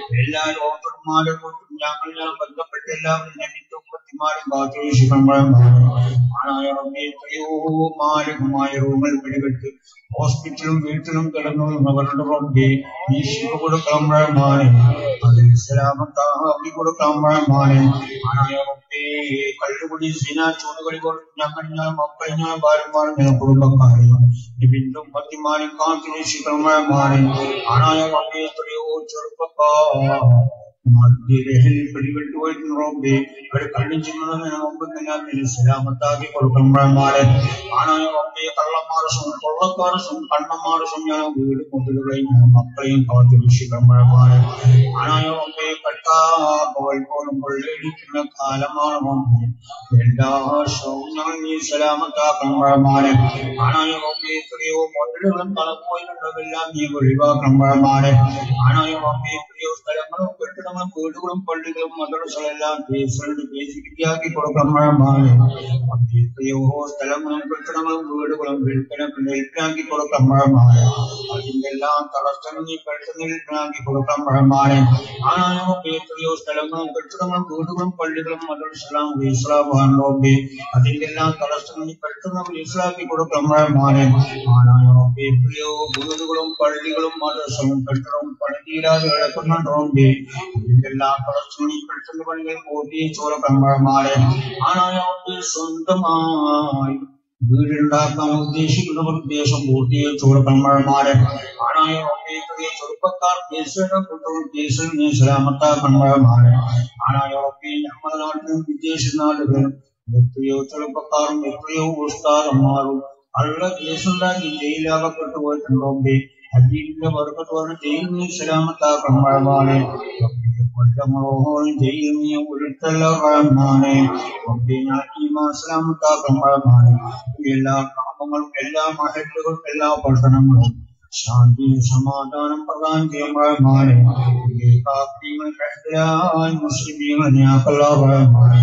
എല്ലാ ലോകന്മാരെ കൊണ്ടും ഞങ്ങൾ ഞാൻ ബന്ധപ്പെട്ട എല്ലാവരും ഞെട്ടിത്തും പത്തിമാരും കാത്തുരക്ഷിക്കണമാണ് ആണായ റബ്ബേ എത്രയോ മാരകമായ റൂമിൽ പിടിപെട്ട് ഹോസ്പിറ്റലും വീട്ടിലും കിടന്നു അവരുടെ റബ്ബേ നീ ശിവ കൊടുക്കണം റഹ്മാനെ അതിൽ സലാമത്താക്കി കൊടുക്കണം റഹ്മാനെ ആണായ റബ്ബേ കള്ളുകുടി സിന ചൂടുകളി കൊടുത്ത് ഞങ്ങൾ ഞാൻ മക്കൾ ഞാൻ ഭാര്യമാർ ഞാൻ കുടുംബക്കാരെയും നിബിന്ദും പത്തിമാരും കാത്തുരക്ഷിക്കണം റഹ്മാനെ ആണായ റബ്ബേ എത്രയോ ചെറുപ്പക്കാർ മധ്യരഹിൽ പിടിവിട്ടു പോയിരുന്നു റബ്ബേ അവർ കണ്ണിച്ചുന്നതിന് മുമ്പ് തന്നെ സലാമത്താക്കി കൊടുക്കണമാരെ ആണായ റബ്ബേ കള്ളന്മാരസും കൊള്ളക്കാരസും കണ്ണന്മാരസും ഞാൻ വീട് മുതലുകളെയും ഞാൻ മക്കളെയും കാത്തു രക്ഷിക്കണമാരെ ആണായ റബ്ബേ കട്ടാപ്പവൾ പോലും കൊള്ളയടിക്കുന്ന കാലമാണ് റബ്ബേ എല്ലാ വർഷവും ഞങ്ങൾ നീ സലാമത്താക്കണമാരെ ആണായ റബ്ബേ എത്രയോ മുതലുകളും തലപ്പോയിലുള്ളതെല്ലാം നീ ഒഴിവാക്കണമാരെ ആണായ റബ്ബേ എത്രയോ സ്ഥലങ്ങളും കെട്ടിടങ്ങളും വീടുകളും പള്ളികളും മദ്രസകളെല്ലാം പേസുകളുടെ പേസിപ്പിക്കാക്കി കൊടുക്കണമാണ് എത്രയോ സ്ഥലങ്ങളും കെട്ടിടങ്ങളും വീടുകളും വിൽപ്പനക്ക് നിൽപ്പാക്കി കൊടുക്കണമാണ് അതിന്റെ എല്ലാം തടസ്സം നീ പെട്ടെന്ന് നിൽപ്പാക്കി കൊടുക്കണമാണ് ആണായോ എത്രയോ സ്ഥലങ്ങളും കെട്ടിടങ്ങളും വീടുകളും പള്ളികളും മദ്രസകളും വീസലാവാണോബേ അതിന്റെ എല്ലാം തടസ്സം നീ പെട്ടെന്ന് വീസലാക്കി കൊടുക്കണമാണ് ആണായോ എത്രയോ വീടുകളും പള്ളികളും മദ്രസകളും കെട്ടിടവും പണിതീരാതെ കിടക്കുന്നുണ്ടോബേ ഇതിന്റെല്ലാം തടസ്സം ഈ പെട്ടെന്ന് പണികൾ പൂർത്തി ചോര കമ്പഴമാരെ ആണായോട്ട് സ്വന്തമായി വീടുണ്ടാക്കാൻ ഉദ്ദേശിക്കുന്നവർ ഉദ്ദേശം പൂർത്തിയെ ചോര കമ്പഴമാരെ ആണായ ഒപ്പേക്കറിയ ചെറുപ്പക്കാർ കേസുകൾ കുട്ടവും കേസിൽ നീ സലാമത്താ കമ്പഴമാരെ ആണായ ഒപ്പേ നമ്മുടെ നാട്ടിലും വിദേശ നാടുകളിലും എത്രയോ ചെറുപ്പക്കാരും എത്രയോ ഉസ്താദന്മാരും അള്ള കേസുണ്ടാക്കി ജയിലാകപ്പെട്ടു പോയിട്ടുണ്ടോമ്പേ ഹബീബിന്റെ വർക്കത്ത് പറഞ്ഞ ജയിൽ നീ സലാമത്താക്കണം റഹ്മാനെ കൊല്ലങ്ങളോളം ജയിൽ നീ ഉരുട്ടല്ല റഹ്മാനെ ഞാൻ ഈമാ സലാമത്താക്കണം റഹ്മാനെ എല്ലാ പാപങ്ങളും എല്ലാ മഹല്ലുകളും എല്ലാ പട്ടണങ്ങളും ശാന്തി സമാധാനം പ്രദാനം ചെയ്യും റഹ്മാനെ കാഫികൾ കണ്ടലാൽ മുസ്ലിമീങ്ങൾ ഞാക്കല്ല റഹ്മാനെ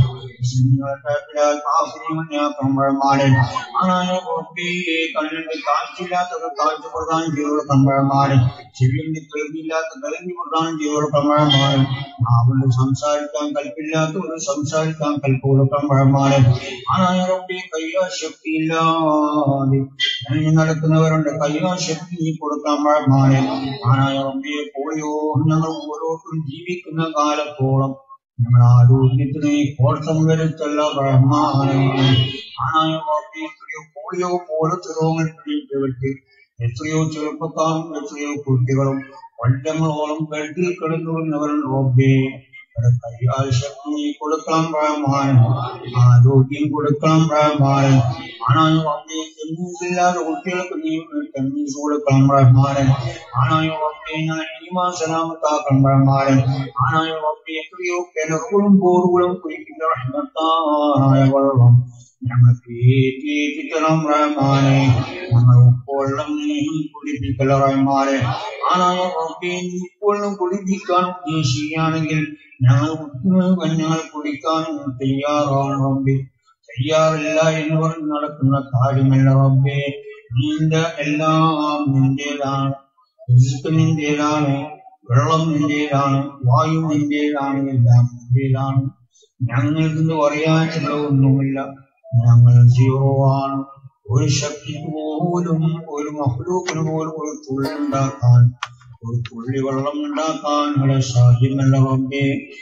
കണ്ണിന്റെ കാഴ്ചയില്ലാത്തത് കാഴ്ച പ്രദാനം ചെയ്തോട് കമ്പഴമാരെ ചെവിയുടെ കേൾവിയില്ലാത്ത കേൾവി പ്രദാനം ചെയ്തോട് കമ്പഴമാരെ നാവുകൊണ്ട് സംസാരിക്കാൻ കൽപ്പില്ലാത്തവർ സംസാരിക്കാൻ കൽപ്പോട് കമ്പഴമാരെ ആനായറൊക്കെ കയ്യാ ശക്തിയില്ലാതെ ഇറങ്ങി നടക്കുന്നവരുണ്ട് കയ്യാ ശക്തി കൊടുക്കാൻ പഴമാരെ ആനായറൊക്കെ പോളിയോ ഞങ്ങൾ ഓരോരുത്തരും ജീവിക്കുന്ന കാലത്തോളം ഞങ്ങൾ ആരോഗ്യത്തിന് കോട്ടം വരുത്തല്ല റഹ്മാനെ ആണായ എത്രയോ പോളിയോ പോലത്തെ രോഗങ്ങൾ പിടിയിട്ട് എത്രയോ ചെറുപ്പക്കാരും എത്രയോ കുട്ടികളും കൊല്ലങ്ങളോളം ബെഡിൽ കിടന്നുകൊണ്ടവരും റോബേ കൈകാൽ ശക്തി കൊടുക്കണം റഹ്മാൻ ആരോഗ്യം കൊടുക്കണം റഹ്മാൻ ആണായ റബ്ബേ തെന്നീസില്ലാതെ കുട്ടികൾക്ക് നീ തെന്നീസ് കൊടുക്കണം റഹ്മാൻ ആണായ റബ്ബേ ഞാൻ ഈമാ സലാമത്താക്കണം റഹ്മാൻ ആണായ റബ്ബേ എത്രയോ കിണറുകളും ബോറുകളും കുഴിക്കുന്ന റഹ്മത്തായ വെള്ളം ഞങ്ങൾക്ക് ഏറ്റിത്തണം റഹ്മാനെ ഞങ്ങൾ ഉപ്പോളം നീ കുടിപ്പിക്കല റഹ്മാനെ ആണായ റബ്ബേ നീ ഉപ്പോളം കുടിപ്പിക്കാൻ ഉദ്ദേശിക്കുകയാണെങ്കിൽ ഞങ്ങൾ ഞങ്ങൾ കുടിക്കാനും തയ്യാറാണ് റബ്ബേ തയ്യാറില്ല എന്ന് പറഞ്ഞ് നടക്കുന്ന കാര്യമല്ല റബ്ബേ നിന്റെ എല്ലാം നിന്റേതാണ് റിസ്ക് നിന്റേതാണ് വെള്ളം നിന്റേതാണ് വായു നിന്റേതാണ് എല്ലാം നിന്റേതാണ് ഞങ്ങൾക്ക് പറയാനുള്ള ഒന്നുമില്ല ഞങ്ങൾ സീറോ ആണ് ഒരു ശക്തിക്ക് പോലും ഒരു മഹ്ലൂക്കിന് പോലും ഒരു തുള്ളി ഉണ്ടാക്കാൻ ഒരു തുള്ളി വെള്ളം ഉണ്ടാക്കാൻ നിങ്ങളെ സാധ്യമല്ല റബ്ബേ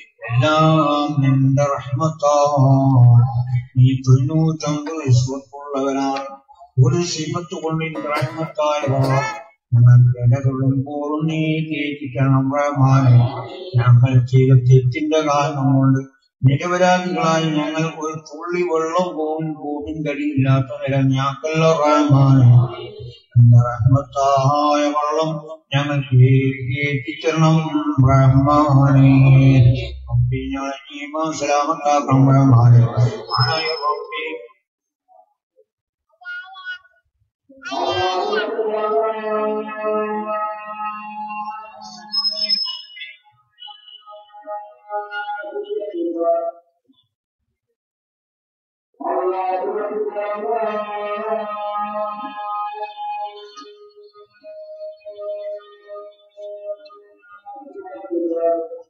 എല്ലാം നിന്റെ റഹ്മത്താണ് നീ തൊണ്ണൂറ്റമ്പത് വിശ്വത്തുള്ളവനാണ് ഒരു സിമത്ത് കൊണ്ട് റഹ്മത്തായതാണ് ഞങ്ങൾ കിടകളുമ്പോഴും നീ കേൾപ്പിക്കണം റഹ്മാനെ ഞങ്ങൾ ചെയ്ത തെറ്റിന്റെ കാരണം കൊണ്ട് നിരപരാധികളായി ഞങ്ങൾ ഒരു തുള്ളി വെള്ളം പോലും കൂട്ടും കഴിയില്ലാത്ത നില ഞാക്കല്ല റഹ്മാനെ റഹ്മത്തായ വെള്ളം ഞങ്ങൾക്ക് എത്തിച്ചരണം റഹ്മാനെ ഞാൻ ഈമാ സലാമത്താക്കണം റഹ്മാനെ ആയ റബ്ബേ Allah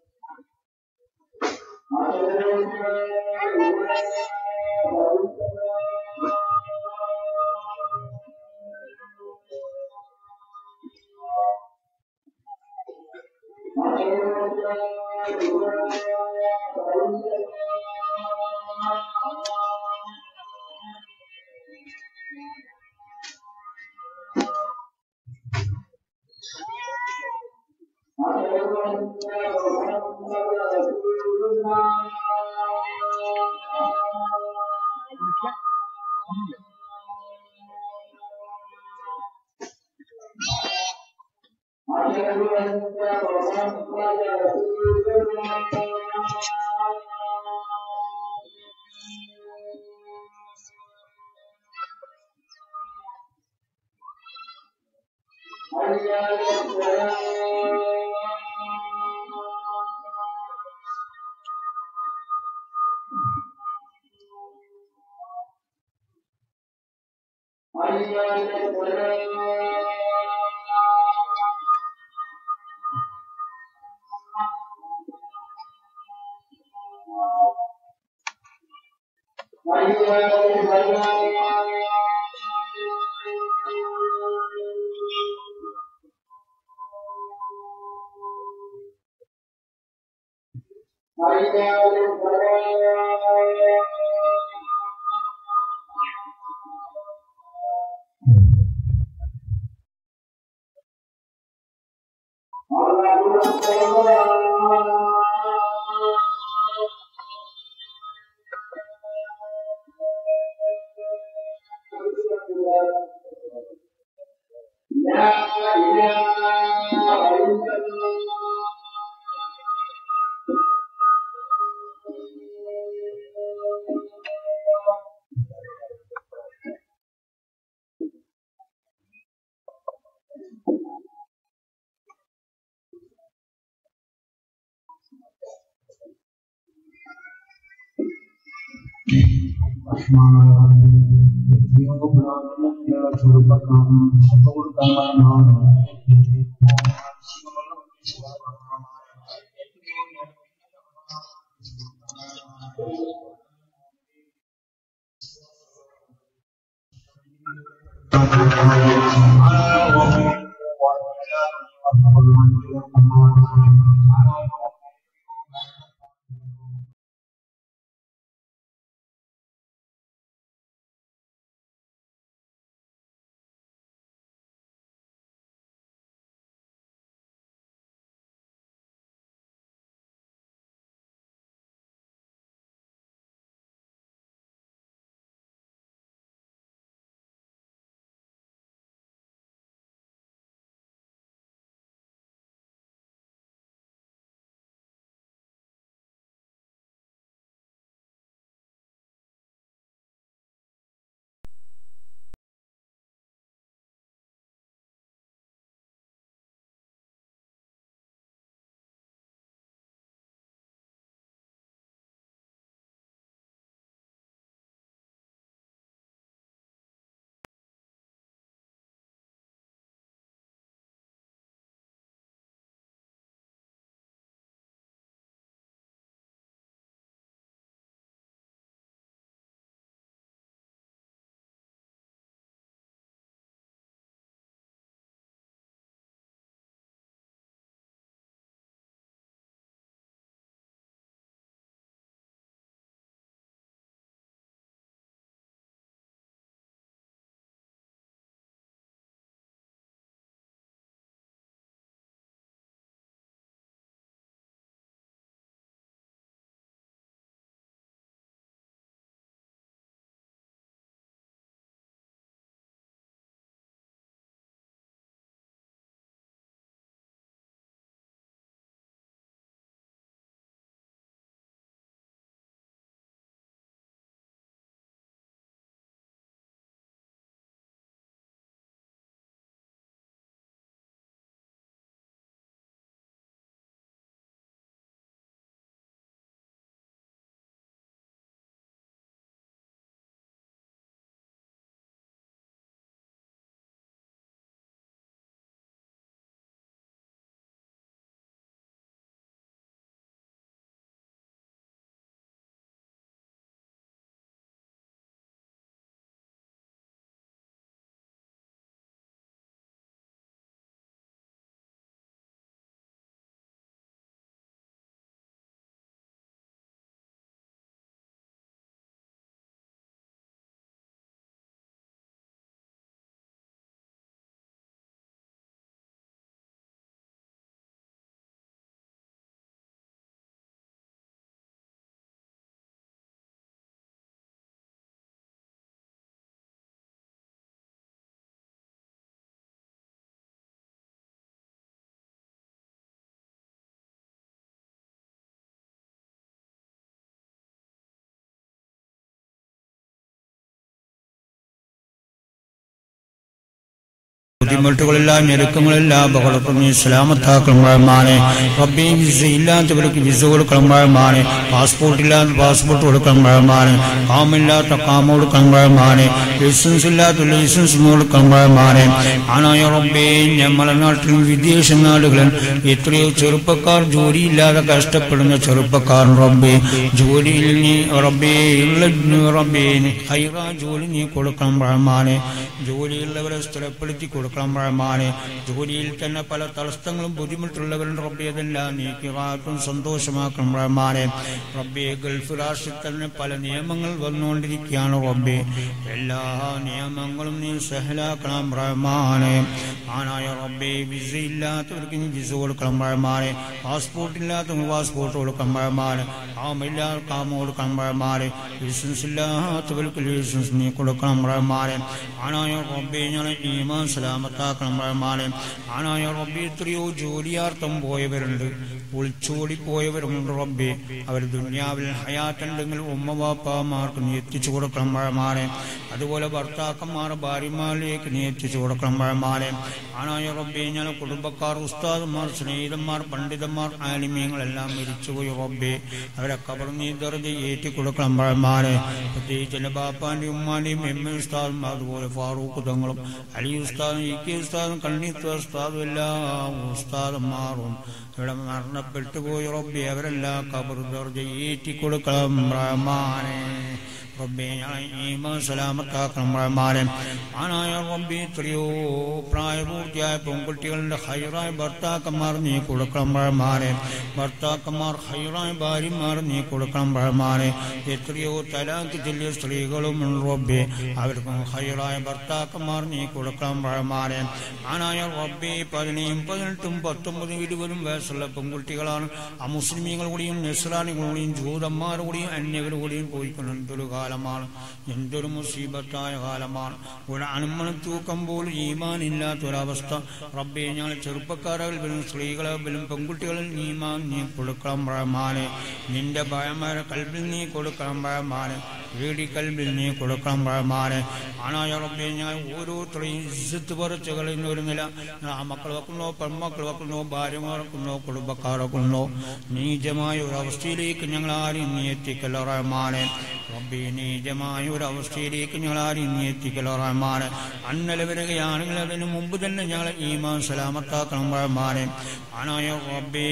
ബുദ്ധിമുട്ടുകളെല്ലാം ഞെരുക്കങ്ങളെല്ലാം അപകടത്തിൽ നീ സലാമത്താക്കണം റഹ്മാനെ റബ്ബേ വിസ ഇല്ലാത്തവർക്ക് വിസ കൊടുക്കണം റഹ്മാനെ പാസ്പോർട്ട് ഇല്ലാത്ത പാസ്പോർട്ട് കൊടുക്കണം റഹ്മാനെ കാമില്ലാത്ത കാമ കൊടുക്കണം റഹ്മാനെ ലൈസൻസ് ഇല്ലാത്ത ലൈസൻസ് കൊടുക്കണം റഹ്മാനെ ആണായ റബ്ബേ ഞമ്മളെ നാട്ടിലും വിദേശ നാടുകളിൽ എത്രയോ ചെറുപ്പക്കാർ ജോലിയില്ലാതെ കഷ്ടപ്പെടുന്ന ചെറുപ്പക്കാർ റബ്ബേ ജോലിയിൽ നീ റബ്ബേ ഉള്ള റബ്ബേ നീ ഹൈറ ജോലി നീ കൊടുക്കണം റഹ്മാനെ ജോലിയുള്ളവരെ സ്ഥിരപ്പെടുത്തി കൊടുക്കണം റഹ്മാനെ ജോലിയിൽ തന്നെ പല തടസ്സങ്ങളും ബുദ്ധിമുട്ടുള്ളവരും റബ്ബെ അതെല്ലാം നീക്കി റാഹത്തും സന്തോഷമാക്കണം റഹ്മാനെ റബ്ബെ ഗൾഫ് രാഷ്ട്രത്തിൽ തന്നെ പല നിയമങ്ങൾ വന്നുകൊണ്ടിരിക്കുകയാണ് റബ്ബെ എല്ലാ നിയമങ്ങളും നീ സഹലാക്കണം റഹ്മാനെ ആനായ റബ്ബെ വിസ ഇല്ലാത്തവർക്ക് നീ വിസ കൊടുക്കണം റഹ്മാനെ പാസ്പോർട്ട് ഇല്ലാത്തവർക്ക് പാസ്പോർട്ട് കൊടുക്കണം റഹ്മാനെ കാമില്ലാത്ത കാമ കൊടുക്കണം റഹ്മാനെ ലൈസൻസ് ഇല്ലാത്തവർക്ക് ലൈസൻസ് നീ കൊടുക്കണം റഹ്മാനെ ആനായ റബ്ബെ ഞാൻ ഈമാൻ സലാമത്താക്കണം റഹ്മാനെ ആനായ റബ്ബെ എത്രയോ ജോലിയാർത്ഥം പോയവരുണ്ട് ഒളിച്ചോടി പോയവരുണ്ട് റബ്ബെ അവർ ദുന്യാവിൽ ഹയാത്തുണ്ടെങ്കിൽ ഉമ്മ വാപ്പാമാർക്ക് നീ എത്തിച്ചു കൊടുക്കണം റഹ്മാനെ അതുപോലെ ഭർത്താക്കന്മാർ ഭാര്യമാരിലേക്ക് നീ എത്തിച്ചു കൊടുക്കണം റഹ്മാനെ ആനായ റബ്ബെ ഞാൻ കുടുംബക്കാർ ഉസ്താദന്മാർ സ്നേഹിതന്മാർ പണ്ഡിതന്മാർ ആലിമ്യങ്ങളെല്ലാം മരിച്ചുപോയി റബ്ബെ അവരെ കബർ നീ ദർജ ഏറ്റി കൊടുക്കണം റഹ്മാനെ പ്രത്യേകിച്ച് എൻ്റെ ബാപ്പാൻ്റെയും ഉമ്മാൻ്റെയും എം എ ഉസ്താദും അതുപോലെ ഫാറൂഖ് തങ്ങളും അലി ഉസ്താദും ഇ കെ ഉസ്താദും കണ്ണീത്ത് ഉസ്താദും എല്ലാം ഉസ്താദന്മാരും ഇവിടെ മരണപ്പെട്ടു പോയി റബ്ബി അവരെല്ലാം കബർ ദർജ ഏറ്റി കൊടുക്കണം റഹ്മാനെ റബ്ബേ ഈമാൻ സലാമത്താക്കണം റഹ്മാനെ ആനായ റബ്ബി എത്രയോ പ്രായപൂർത്തിയായ പെൺകുട്ടികളുടെ ഹൈറായ ഭർത്താക്കന്മാർ നീ കൊടുക്കണം റഹ്മാനെ ഭർത്താക്കന്മാർ ഹൈറായ ഭാര്യമാർ നീ കൊടുക്കണം റഹ്മാനെ എത്രയോ തലാക്ക് ചെല്ലിയ സ്ത്രീകളും ഉണ്ട് റബ്ബേ അവർക്കും ഹൈറായ ഭർത്താക്കന്മാർ നീ കൊടുക്കണം റഹ്മാനെ ആനായ റബ്ബെ പതിനേഴും പതിനെട്ടും പത്തൊമ്പതും ഇരുപതും വയസ്സുള്ള പെൺകുട്ടികളാണ് ആ മുസ്ലിമീങ്ങൾ കൂടിയും നെസ്രാനികൾ കൂടിയും ജൂതന്മാർ കൂടിയും അന്യവർ കൂടിയും പോയിക്കൊണ്ട് എന്തൊരു കാലമാണ് എന്തൊരു മുസീബത്തായ കാലമാണ് ഒരു അണുമണം തൂക്കം പോലും ഈമാൻ ഇല്ലാത്തൊരവസ്ഥ റബ്ബെ ഞങ്ങൾ ചെറുപ്പക്കാരിൽ വരും സ്ത്രീകളെ വരും പെൺകുട്ടികളിൽ ഈമാൻ നീ കൊടുക്കണം റഹ്മാനെ നിന്റെ ഭയമായ കൽബിൽ നീ കൊടുക്കണം റഹ്മാനെ വീടി കൽബിൽ നീ കൊടുക്കണം റഹ്മാനെ ആണായ റബ്ബെ ഞാൻ ഓരോരുത്തരെയും ഇസ്സത്ത് പറിച്ച് കളയുന്ന ഒരു നില ആ മക്കൾ വെക്കുന്നോ പെൺമക്കൾ വെക്കുന്നോ ഭാര്യമാർ വെക്കുന്നോ കുടുംബക്കാർ വെക്കുന്നോ നീചമായ ഒരു അവസ്ഥയിലേക്ക് ഞങ്ങൾ ആരും നീ എത്തിക്കല്ലോ റഹ്മാനെ റബ്ബി നീചമായ ഒരു അവസ്ഥയിലേക്ക് ഞങ്ങൾ ആരും നീ എത്തിക്കല്ലോ റഹ്മാനെ അന്നലെ വരികയാണെങ്കിൽ അതിന് മുമ്പ് തന്നെ ഞങ്ങളെ ഈമാൻ സലാമത്താക്കണം റഹ്മാനെ ആണായ റബ്ബേ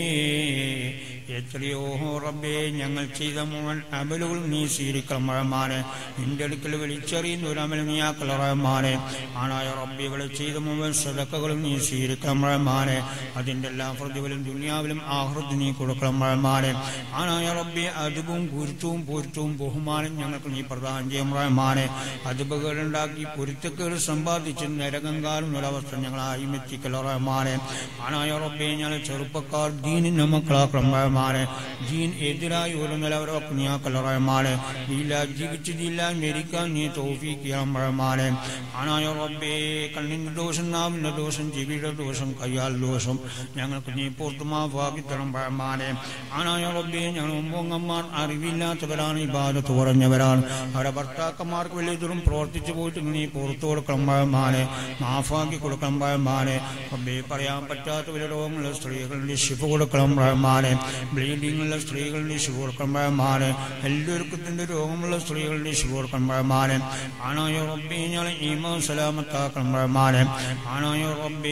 എത്രയോ റബ്ബേ ഞങ്ങൾ ചെയ്ത മുഴുവൻ അമലുകൾ നീ സ്വീകരിക്കണം റഹ്മാനെ നിന്റെ അടുക്കൽ വിളിച്ചറിയുന്ന ഒരു അമൽ നീയാക്കൽ റഹ്മാനെ ആണായ റബ്ബികളെ ചെയ്ത മുഴുവൻ സദക്കകളും നീ സ്വീകരിക്കണം റഹ്മാനെ അതിൻ്റെ എല്ലാ പ്രതിഫലം ദുനിയാവിലും ആഹൃതി നീ കൊടുക്കണം റഹ്മാനെ ആണായ റബ്ബെ അതുവും കുരുത്തവും പൊരുത്തവും ബഹുമാനം ഞങ്ങൾക്ക് നീ പ്രദാനം ചെയ്യും റഹ്മാനെ അതുപകളുണ്ടാക്കി പൊരുത്തക്കേട് സമ്പാദിച്ച് നരകങ്കാലും ഒരവസ്ഥ ഞങ്ങൾ ആയും എത്തിക്കലോ റഹ്മാനെ ആണായ റബ്ബെ ഞങ്ങൾ ചെറുപ്പക്കാർ ദീനിന്റെ മക്കളാക്കണം റഹ്മാനെ ദീൻ എതിരായി ഒരു നിലവരൊക്കെ നീയാക്കലോ റഹ്മാനെ ഇല്ല ജീവിച്ചതില്ല മരിക്കാൻ നീ തോഫിക്കണം റഹ്മാനെ ആണായ റബ്ബേ കണ്ണിന്റെ ദോഷം നാവിന്റെ ദോഷം ചെവിയുടെ ദോഷം കയ്യാൽ ദോഷം ഞങ്ങൾക്ക് നീ പൂർത്തുമാക്കി തരണം റഹ്മാനെ ആണായ റബ്ബേ ഞങ്ങൾ മുമ്പങ്ങന്മാർ അറിവില്ലാത്തവരാണ് ഈ ബാധത്ത് കുറഞ്ഞവരാണ് അവരുടെ ഭർത്താക്കന്മാർക്ക് വലിയ ദൂരം പ്രവർത്തിച്ചു പോയിട്ട് നീ പുറത്തു കൊടുക്കണം റഹ്മാനെ മാഫാക്കി കൊടുക്കണം റഹ്മാനെ റബ്ബേ പറയാൻ പറ്റാത്ത വലിയ രോഗങ്ങളുള്ള സ്ത്രീകളുടെ ശിഫ കൊടുക്കണം റഹ്മാനെ ബ്ലീഡിങ്ങുള്ള സ്ത്രീകളുടെ ശിഫ കൊടുക്കണം റഹ്മാനെ എല്ലാവർക്കും തന്നെ രോഗമുള്ള സ്ത്രീകളുടെ ശിഫ കൊടുക്കണം റഹ്മാനെ ആണായ റബ്ബേ ഞങ്ങളെ ഈമാ സലാമത്താക്കണം റഹ്മാനെ ആണായ റബ്ബേ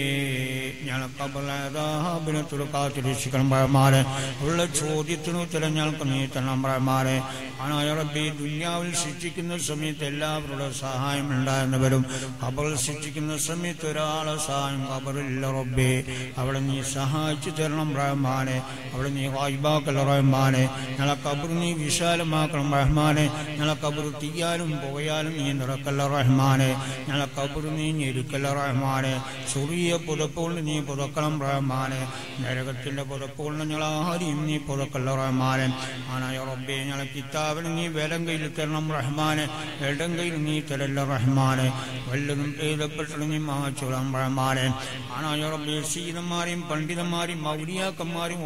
ഞങ്ങളെ കബലാബിനെ തുറക്കാത്തിരിക്കണം റഹ്മാനെ ഉള്ള ചോദ്യത്തിന് ഉത്തരം ഞങ്ങൾക്ക് നീ തരണം റഹ്മാനെ ആണായ റബ്ബേ ദുന്യാവിൽ ശിക്ഷിക്കുന്ന സമയത്ത് എല്ലാവരുടെ സഹായം ഉണ്ടായിരുന്നവരും ഖബറിൽ ശിക്ഷിക്കുന്ന സമയത്ത് ഒരാളെ സഹായം ഖബറില്ല റബ്ബേ അവിടെ നീ സഹായിച്ചു തരണം റഹ്മാനെ അവിടെ നീ വായ്പാക്കൽ റഹ്മാനെ ഞങ്ങളെ കബർ നീ വിശാലമാക്കണം റഹ്മാനെ ഞങ്ങളെ കബർ തീയാലും പുകയാലും നീ നിറക്കല്ല റഹ്മാനെ ഞങ്ങളെ കബർ നീ ഞെരുക്കല്ല റഹ്മാനെ സുറിയ പുതപ്പുകൊണ്ട് നീ പുതക്കണം റഹ്മാനെ നരകത്തിന്റെ പുതപ്പുകൊണ്ട് ഞങ്ങൾ ആരെയും നീ പുതക്കല്ല റഹ്മാനെ ആനായ റബ്ബെ ഞങ്ങളെ കിതാബിന് നീ വലം കയ്യിൽ തരണം റഹ്മാനെ ഇടം കയ്യിൽ നീ തരല്ല റഹ്മാനെ വല്ലതും എഴുതപ്പെട്ടത് നീ മാച്ചോളാം റഹ്മാനെ ആനായ റബ്ബെ സീതന്മാരെയും പണ്ഡിതന്മാരെയും മൗലിയാക്കന്മാരെയും ഉമ്മവാപ്പ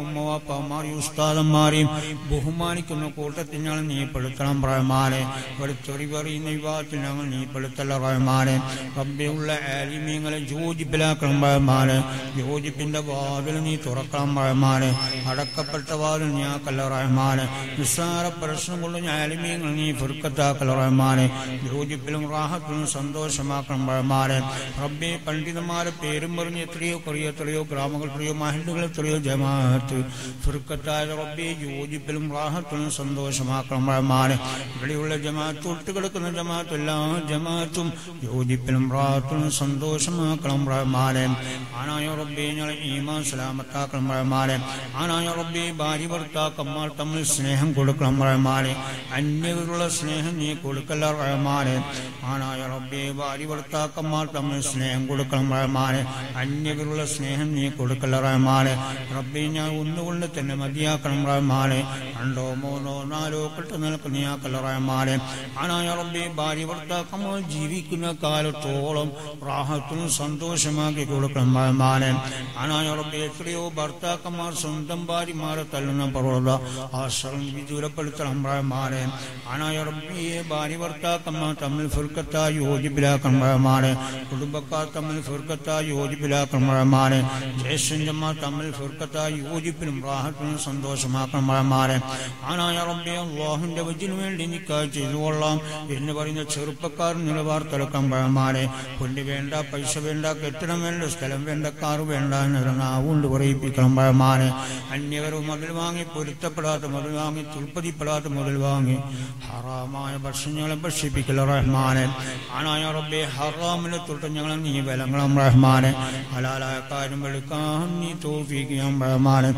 വാപ്പമാരെയും ഉസ്താദന്മാരെയും ബഹുമാനിക്കുന്ന കൂട്ടത്തിൽ ഞങ്ങൾ നീ പെടുത്തണം റഹ്മാനെ ഒരു തെറി പറയുന്ന വിവാഹത്തിൽ ഞങ്ങൾ നീ പെടുത്തല്ല റഹ്മാനെ റബ്ബിയുള്ള ആലിമീങ്ങളെ യോജിപ്പിലാക്കണം റഹ്മാനെ യോജിപ്പിന്റെ വാതിൽ നീ തുറക്കണം റഹ്മാനെ അടക്കപ്പെട്ട വാതിൽ നീ ആക്കല്ല റഹ്മാനെ നിസ്സാര പ്രശ്നം കൊണ്ട് ആലിമീങ്ങൾ നീ ഫുർക്കത്താക്കൽ റഹ്മാനെ യോജിപ്പിലും റാഹത്തിലും സന്തോഷമാക്കണം റഹ്മാനെ റബ്ബെ പണ്ഡിതന്മാരെ പേരും പറഞ്ഞ് എത്രയോ കുറയോ എത്രയോ ഗ്രാമങ്ങൾ എത്രയോ മഹല്ലുകൾ എത്രയോ ജമാഅത്ത് ഫുർക്കത്തായ റബ്ബെ യോജിപ്പിലും റാഹത്തിലും സന്തോഷമാക്കണം റഹ്മാനെ ഇവിടെയുള്ള ജമാഅത്ത് ഒട്ടുകിടക്കുന്ന ജമാഅത്ത് എല്ലാ ജമാഅത്തും യോജിപ്പിലും റാഹത്തിലും സന്തോഷമാക്കണം റഹ്മാനെ ആനായ റബ്ബെ ഞങ്ങൾ ഈമാൻ സലാമത്താക്കണം റഹ്മാനെ ആനായ റബ്ബെ ഭാര്യ ഭർത്താക്കന്മാർ തമ്മിൽ സ്നേഹം കൊടുക്കണം റഹ്മാനെ അന്യവരുള്ള സ്നേഹം നീ കൊടുക്കല്ല റഹ്മാനെ ആനായ റബ്ബെ ഭാര്യ ഭർത്താക്കന്മാർ തമ്മിൽ സ്നേഹം കൊടുക്കണം റഹ്മാനെ അന്യവരുള്ള സ്നേഹം നീ കൊടുക്കല്ല റഹ്മാനെ റബ്ബെ ഞാൻ ഒന്നുകൊണ്ട് തന്നെ മതിയാക്കണം റഹ്മാനെ രണ്ടോ മൂന്നോ നാലോ കെട്ട് നിൽക്ക് നീയാക്കല്ല റഹ്മാനെ ആനായ റബ്ബെ ഭാര്യ ഭർത്താക്കന്മാർ ജീവിക്കുന്ന കാലത്തോളം റാഹത്തിനും സന്തോഷമാക്കി കൊടുക്കണം റഹ്മാനെ ആനായ റബ്ബെ എത്രയോ ഭർത്താക്കന്മാർ സ്വന്തം ഭാര്യമാരെ തല്ലുന്ന പ്രവണത ആശ്രമം വിദൂരപ്പെടുത്തണം റഹ്മാനെ ആനായ റബ്ബിയെ ഭാര്യ ഭർത്താക്കന്മാർ തമ്മിൽ ഫുർക്കത്തായി യോജിപ്പിലാക്കണം റഹ്മാനെ കുടുംബക്കാർ തമ്മിൽ ഫുർക്കത്തായി യോജിപ്പിലാക്കണം റഹ്മാനെ ജ്യേഷ്ഠന്മാർ തമ്മിൽ ഫുർക്കത്തായി യോജിപ്പിലും റാഹത്തിനും സന്തോഷമാക്കണം റഹ്മാനെ ആനായ റബ്ബെ അള്ളാഹുന്റെ വജിനു വേണ്ടി നിക്കായ് ചെയ്തു കൊള്ളാം എന്ന് പറയുന്ന ചെറുപ്പക്കാർ നിലവാർ തിളക്കം റഹ്മാനെ പൊന്നു വേണ്ട പൈസ വേണ്ട കെട്ടിടം വേണ്ട സ്ഥലം വേണ്ട കാറ് വേണ്ട എന്നൊരു നാവുകൊണ്ട് പറയിപ്പിക്കണം റഹ്മാനെ അന്യവരും മുതൽ വാങ്ങി പൊരുത്തപ്പെടാത്ത മുതൽ വാങ്ങി തുൽപ്പതിപ്പെടാത്ത മുതൽ വാങ്ങി ഹറാമായ ഭക്ഷണങ്ങളെ ഭക്ഷിപ്പിക്കല റഹ്മാനെ ആനായ റബ്ബെ ഹറാമിനെ തൊട്ട് ഞങ്ങളെ നീ വിലങ്ങളും റഹ്മാനെ ഹലാലായ കാര്യം വെളുക്കാൻ നീ തോഫിക്കാം റഹ്മാനെ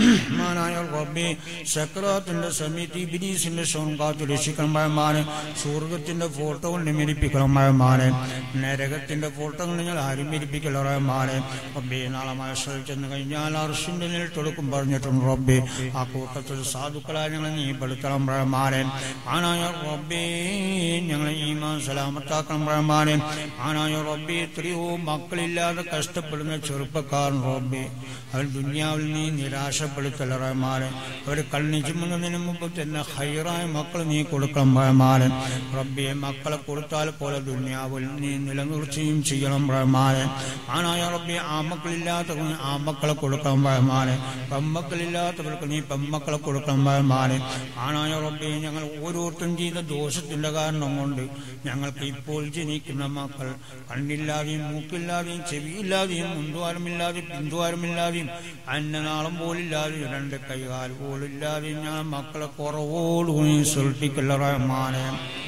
മാനായ റബ്ബെ സക്രാത്തിന്റെ സമയത്ത് ഇബിലീസിന്റെ ഷോൺ കാത്തു രക്ഷിക്കണം റഹ്മാനെ സ്വർഗത്തിന്റെ ഫോട്ടോ കൊണ്ട് മെരിപ്പിക്കണം റഹ്മാനെ നരകത്തിന്റെ ഫോട്ടോ കൊണ്ട് ഞങ്ങൾ ആരും മെരിപ്പിക്കല റഹ്മാനെ റബ്ബെ നാളെ മത്സരം ചെന്ന് കഴിഞ്ഞാൽ അർഷിന്റെ നേരിട്ട് കൊടുക്കും പറഞ്ഞിട്ടുണ്ട് റബ്ബെ ആ കൂട്ടത്തിൽ സാധുക്കളായ ഞങ്ങളെ നീ പെടുത്തണം റഹ്മാനെ ആനായ റബ്ബേ ഞങ്ങളെ ഈമാൻ സലാമത്താക്കണം റഹ്മാനെ ആനായ റബ്ബെ എത്രയോ മക്കളില്ലാതെ കഷ്ടപ്പെടുന്ന ചെറുപ്പക്കാരൻ റബ്ബെ അവർ ദുന്യാവിൽ നീ നിരാശപ്പെടുത്തല റഹ്മാനെ അവർ കണ്ണി ചുമന്നതിന് മുമ്പ് തന്നെ ഹൈറായ മക്കൾ നീ കൊടുക്കണം റഹ്മാനെ റബ്ബെ മക്കളെ കൊടുത്താൽ പോലെ ദുന്യാവിൽ നീ നിലനിർച്ചയും ചെയ്യണം റഹ്മാനെ ആനായ റബ്ബെ ആ മക്കളില്ലാത്തവന് ആ മക്കളെ കൊടുക്കണം റഹ്മാനെ പെമ്മക്കളില്ലാത്തവർക്ക് നീ പെമ്മക്കളെ കൊടുക്കണം റഹ്മാനെ ആനായ റബ്ബെ ഞങ്ങൾ ഓരോരുത്തരും ചെയ്ത ദോഷത്തിന്റെ കാരണം കൊണ്ട് ഞങ്ങൾക്ക് ഇപ്പോൾ ജനിക്കുന്ന മക്കൾ കണ്ണില്ലാതെയും മൂക്കില്ലാതെയും ചെവിയില്ലാതെയും മുന്തുവാരമില്ലാതെയും പിന്തുവാരമില്ലാതെയും അന്നനാളം പോലില്ലാതെയും രണ്ട് കൈകാൽ പോലില്ലാതെയും ഞാൻ മക്കളെ കുറവോട് സൃഷ്ടിക്കല്ല റഹ്മാനെ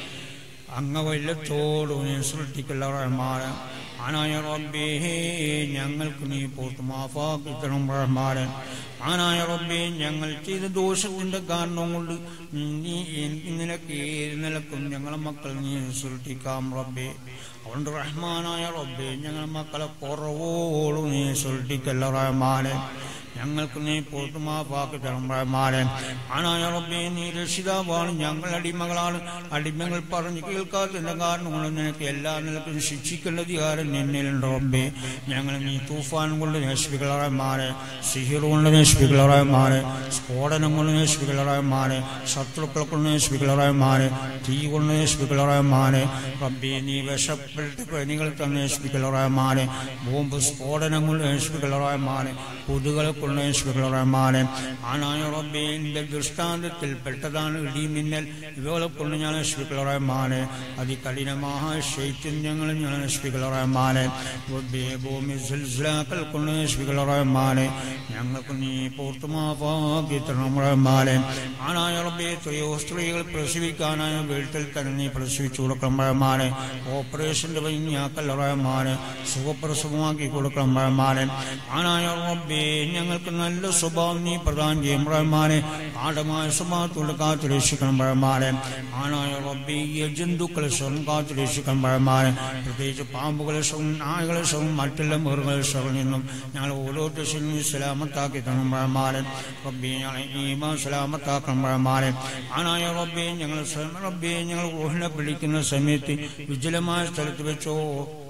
അംഗവല്ലത്തോട് സൃഷ്ടിക്കല്ല റഹ്മാനെ ആനായ റബ്ബേ ഞങ്ങൾക്ക് നീ പോത്ത് മാഫാക്കി തരണം റഹ്മാനെ ആനായ റബ്ബേ ഞങ്ങൾ ചെയ്ത ദോഷത്തിന്റെ കാരണം കൊണ്ട് നീ എനിക്ക് നിനക്ക് ഏത് നിലക്കും ഞങ്ങളെ മക്കൾ നീ സൃഷ്ടിക്കാം റബ്ബേ അതുകൊണ്ട് റഹ്മാനായ റബ്ബേ ഞങ്ങളെ മക്കളെ കുറവോളും നീ സൃഷ്ടിക്കല്ല റഹ്മാനെ ഞങ്ങൾക്ക് നീ പോത്തുമാപ്പാക്കി തരണം റഹ്മാനെ ആനായ റബ്ബേ നീ രക്ഷിതാവാണ് ഞങ്ങൾ അടിമകളാണ് അടിമകൾ പറഞ്ഞു കേൾക്കാത്തതിന്റെ കാരണം കൊണ്ട് നിനക്ക് എല്ലാ നിലക്കും ശിക്ഷിക്കേണ്ട അധികാരം നിന്നിലുണ്ട് റബ്ബേ ഞങ്ങൾ നീ തൂഫാൻ കൊണ്ട് നശിപ്പികളറമാനെ സിഹിർ കൊണ്ട് നശിപ്പികളറമാനെ സ്ഫോടനം കൊണ്ട് നശിപ്പികളറമാനെ ശത്രുക്കൾ കൊണ്ട് നശിപ്പികളറമാനെ തീ കൊണ്ട് നശിപ്പികളറമാനെ റബ്ബേ നീ വിഷപ്പെട്ട് പനികൾ തന്നെ നശിപ്പികളറമാനെ ബോംബ് സ്ഫോടനം കൊണ്ട് നശിപ്പികളറമാനെ കൊതുകളെ കൊണ്ട് നശിപ്പികളറമാനെ ആനായ റബ്ബേന്റെ ദൃഷ്ടാന്തത്തിൽ പെട്ടതാണ് ഇടിമിന്നൽ ഇവകളെ കൊണ്ട് ഞാൻ നശിപ്പികളറമാനെ അതികഠിനമായ ശൈത്യങ്ങൾ ഞാൻ നശിപ്പികളറമാനെ റബ്ബേ ഭൂമി സിൽസിലാക്കൾ കൊണ്ട് നശിപ്പികളറമാനെ ഞങ്ങൾക്ക് നീ പൂർത്തുമാക്കി തരണം റഹ്മാനെ ആനായ റബ്ബേ എത്രയോ സ്ത്രീകൾ പ്രസവിക്കാനായ വീട്ടിൽ തന്നെ നീ പ്രസവിച്ചു കൊടുക്കണം റഹ്മാനെ ഓപ്പറേഷന്റെ വൈഞ്ഞാക്കൽ റഹ്മാനെ സുഖപ്രസവമാക്കി കൊടുക്കണം റഹ്മാനെ ആനായ റബ്ബേ ഞങ്ങൾക്ക് നല്ല സ്വഭാവം നീ പ്രദാനം ചെയ്യും റഹ്മാനെ ആടമായ സ്വഭാവത്തോട് കാത്തു രക്ഷിക്കണം റഹ്മാനെ ആനായ റബ്ബേ ഈ ജന്തുക്കളെ സ്വം കാത്തു രക്ഷിക്കണം റഹ്മാനെ പ്രത്യേകിച്ച് പാമ്പുകളെ സ്വം നായകളെ സ്വം മറ്റുള്ള മൃഗങ്ങളെ സ്വം നിന്നും ഞങ്ങൾ ഓരോരുത്തരും നീ സലാമത്താക്കി തരണം റഹ്മാനെ റബ്ബേ ഞങ്ങളെ ഈമാ സലാമത്താക്കണം റഹ്മാനെ ആനായ റബ്ബേ ഞങ്ങൾ റബ്ബേ ഞങ്ങൾ ഊഹിനെ പിടിക്കുന്ന സമയത്ത് വിജലമായ സ്ഥലത്ത് വെച്ചോ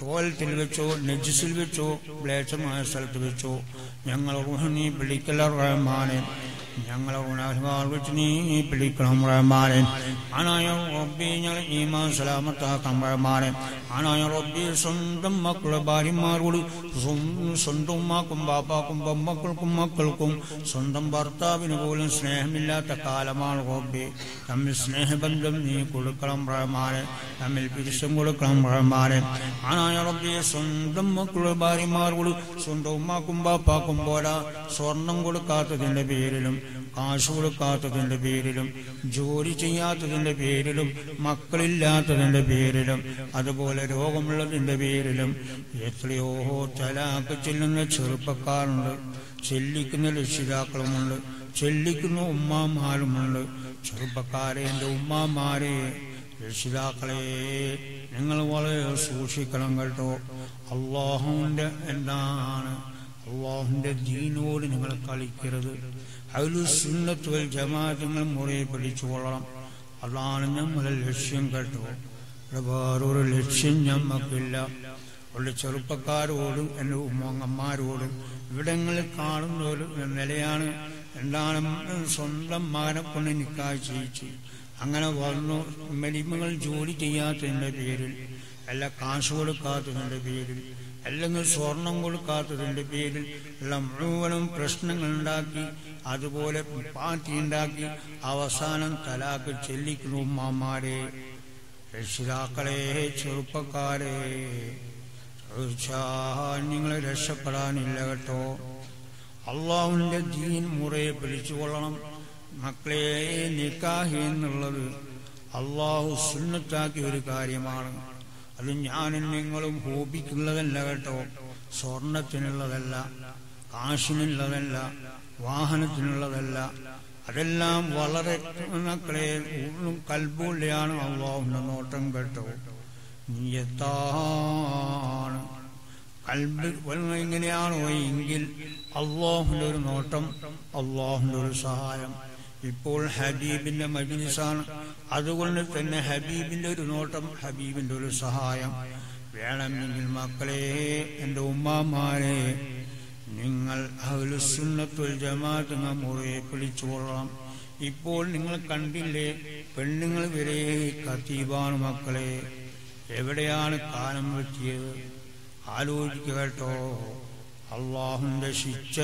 ടോയ്ലറ്റിൽ വെച്ചോ നെജിസിൽ വെച്ചോ മ്ലേച്ഛമായ സ്ഥലത്ത് വെച്ചോ ഞങ്ങൾ നീ പിടിക്കല റഹ്മാനെ ഞങ്ങളെ ഗുണാധികാർ വെച്ച് നീ പിടിക്കണം റഹ്മാനെ ആനായ റബ്ബി ഞങ്ങൾ ഈമാൻ സലാമത്താക്കാം റഹ്മാനെ ആനായ റബ്ബി സ്വന്തം മക്കളുടെ ഭാര്യമാരോട് സ്വ- സ്വന്തം ഉമ്മാക്കും ബാപ്പാക്കും മക്കൾക്കും മക്കൾക്കും സ്വന്തം ഭർത്താവിന് പോലും സ്നേഹമില്ലാത്ത കാലമാണ് റബ്ബി തമ്മിൽ സ്നേഹബന്ധം നീ കൊടുക്കണം റഹ്മാനെ തമ്മിൽ പിരിശം കൊടുക്കണം റഹ്മാനെ ആനായ റബ്ബി സ്വന്തം മക്കളുടെ ഭാര്യമാരോട് സ്വന്തം ഉമ്മാക്കും ബാപ്പാക്കും പോരാ സ്വർണം കൊടുക്കാത്തതിന്റെ പേരിലും കാശ് കൊടുക്കാത്തതിന്റെ പേരിലും ജോലി ചെയ്യാത്തതിന്റെ പേരിലും മക്കളില്ലാത്തതിന്റെ പേരിലും അതുപോലെ രോഗമുള്ളതിന്റെ പേരിലും എത്രയോ തലാക്ക് ചെല്ലുന്ന ചെറുപ്പക്കാരുണ്ട് ചെല്ലിക്കുന്ന രക്ഷിതാക്കളുമുണ്ട് ചെല്ലിക്കുന്ന ഉമ്മാമാരുമുണ്ട് ചെറുപ്പക്കാരെ എൻ്റെ ഉമ്മാമാരെ രക്ഷിതാക്കളെ നിങ്ങൾ വളരെ സൂക്ഷിക്കണം കേട്ടോ അള്ളാഹുവിൻ്റെ എന്താണ് അള്ളാഹുവിൻ്റെ ദീനോട് നിങ്ങൾ കളിക്കരുത് അതിൽ സുന്നത്ത് വൽ ജമാഅത്തുകൾ മുറയെ പിടിച്ചുകൊള്ളണം അതാണ് നമ്മളെ ലക്ഷ്യം കേട്ടോ ഇവിടെ വേറൊരു ലക്ഷ്യം ഞമ്മക്കില്ല ഉള്ള ചെറുപ്പക്കാരോടും എൻ്റെ ഉമ്മങ്ങന്മാരോടും ഇവിടങ്ങളിൽ കാണുന്ന ഒരു നിലയാണ് എന്താണ് സ്വന്തം മകനെ കൊണ്ട് നിക്കാഹ് ചെയ്യിച്ചു അങ്ങനെ വന്നു മെലിമകൾ ജോലി ചെയ്യാത്തതിൻ്റെ പേരിൽ അല്ല കാശ് കൊടുക്കാത്തതിൻ്റെ പേരിൽ അല്ലെങ്കിൽ സ്വർണം കൊടുക്കാത്തതിൻ്റെ പേരിൽ എല്ലാം മുഴുവനും പ്രശ്നങ്ങൾ ഉണ്ടാക്കി അതുപോലെ പാർട്ടി ഉണ്ടാക്കി അവസാനം തലാക്ക് ചെല്ലിക്കുന്നു ഉമ്മമാരെ രക്ഷിതാക്കളെ ചെറുപ്പക്കാരെ ചോദിച്ചാൽ നിങ്ങളെ രക്ഷപ്പെടാനില്ല കേട്ടോ അള്ളാഹുവിന്റെ ദീൻ മുറയെ പിടിച്ചുകൊള്ളണം മക്കളെ നിക്കാഹി എന്നുള്ളത് അള്ളാഹു സുന്നത്താക്കിയ ഒരു കാര്യമാണ് അത് ഞാനും നിങ്ങളും ഹോബിക്കുള്ളതല്ല കേട്ടോ സ്വർണത്തിനുള്ളതല്ല കാശിനുള്ളതല്ല വാഹനത്തിനുള്ളതല്ല അതെല്ലാം വളരെ മക്കളെ കൽബുള്ളിയാണ് അള്ളാഹുവിന്റെ നോട്ടം കേട്ടോ നീയത്താണ് കൽബ് എങ്ങനെയാണോ എങ്കിൽ അള്ളാഹുന്റെ ഒരു നോട്ടം അള്ളാഹുന്റെ ഒരു സഹായം ഇപ്പോൾ ഹബീബിന്റെ മജിലിസാണ് അതുകൊണ്ട് തന്നെ ഹബീബിന്റെ ഒരു നോട്ടം ഹബീബിന്റെ ഒരു സഹായം വേണമെങ്കിൽ മക്കളെ എൻ്റെ ഉമ്മാമാരെ നിങ്ങൾ അഹ്ലുസുന്നത്തുൽ ജമാഅത്ത് മുറയെ പിടിച്ചുകൊള്ളണം ഇപ്പോൾ നിങ്ങൾ കണ്ടില്ലേ പെണ്ണുങ്ങൾ വരെ കത്തീബാണ് മക്കളെ എവിടെയാണ് കാലം വെട്ടിയത് ആലോചിക്കുക കേട്ടോ അള്ളാഹുന്റെ ശിക്ഷ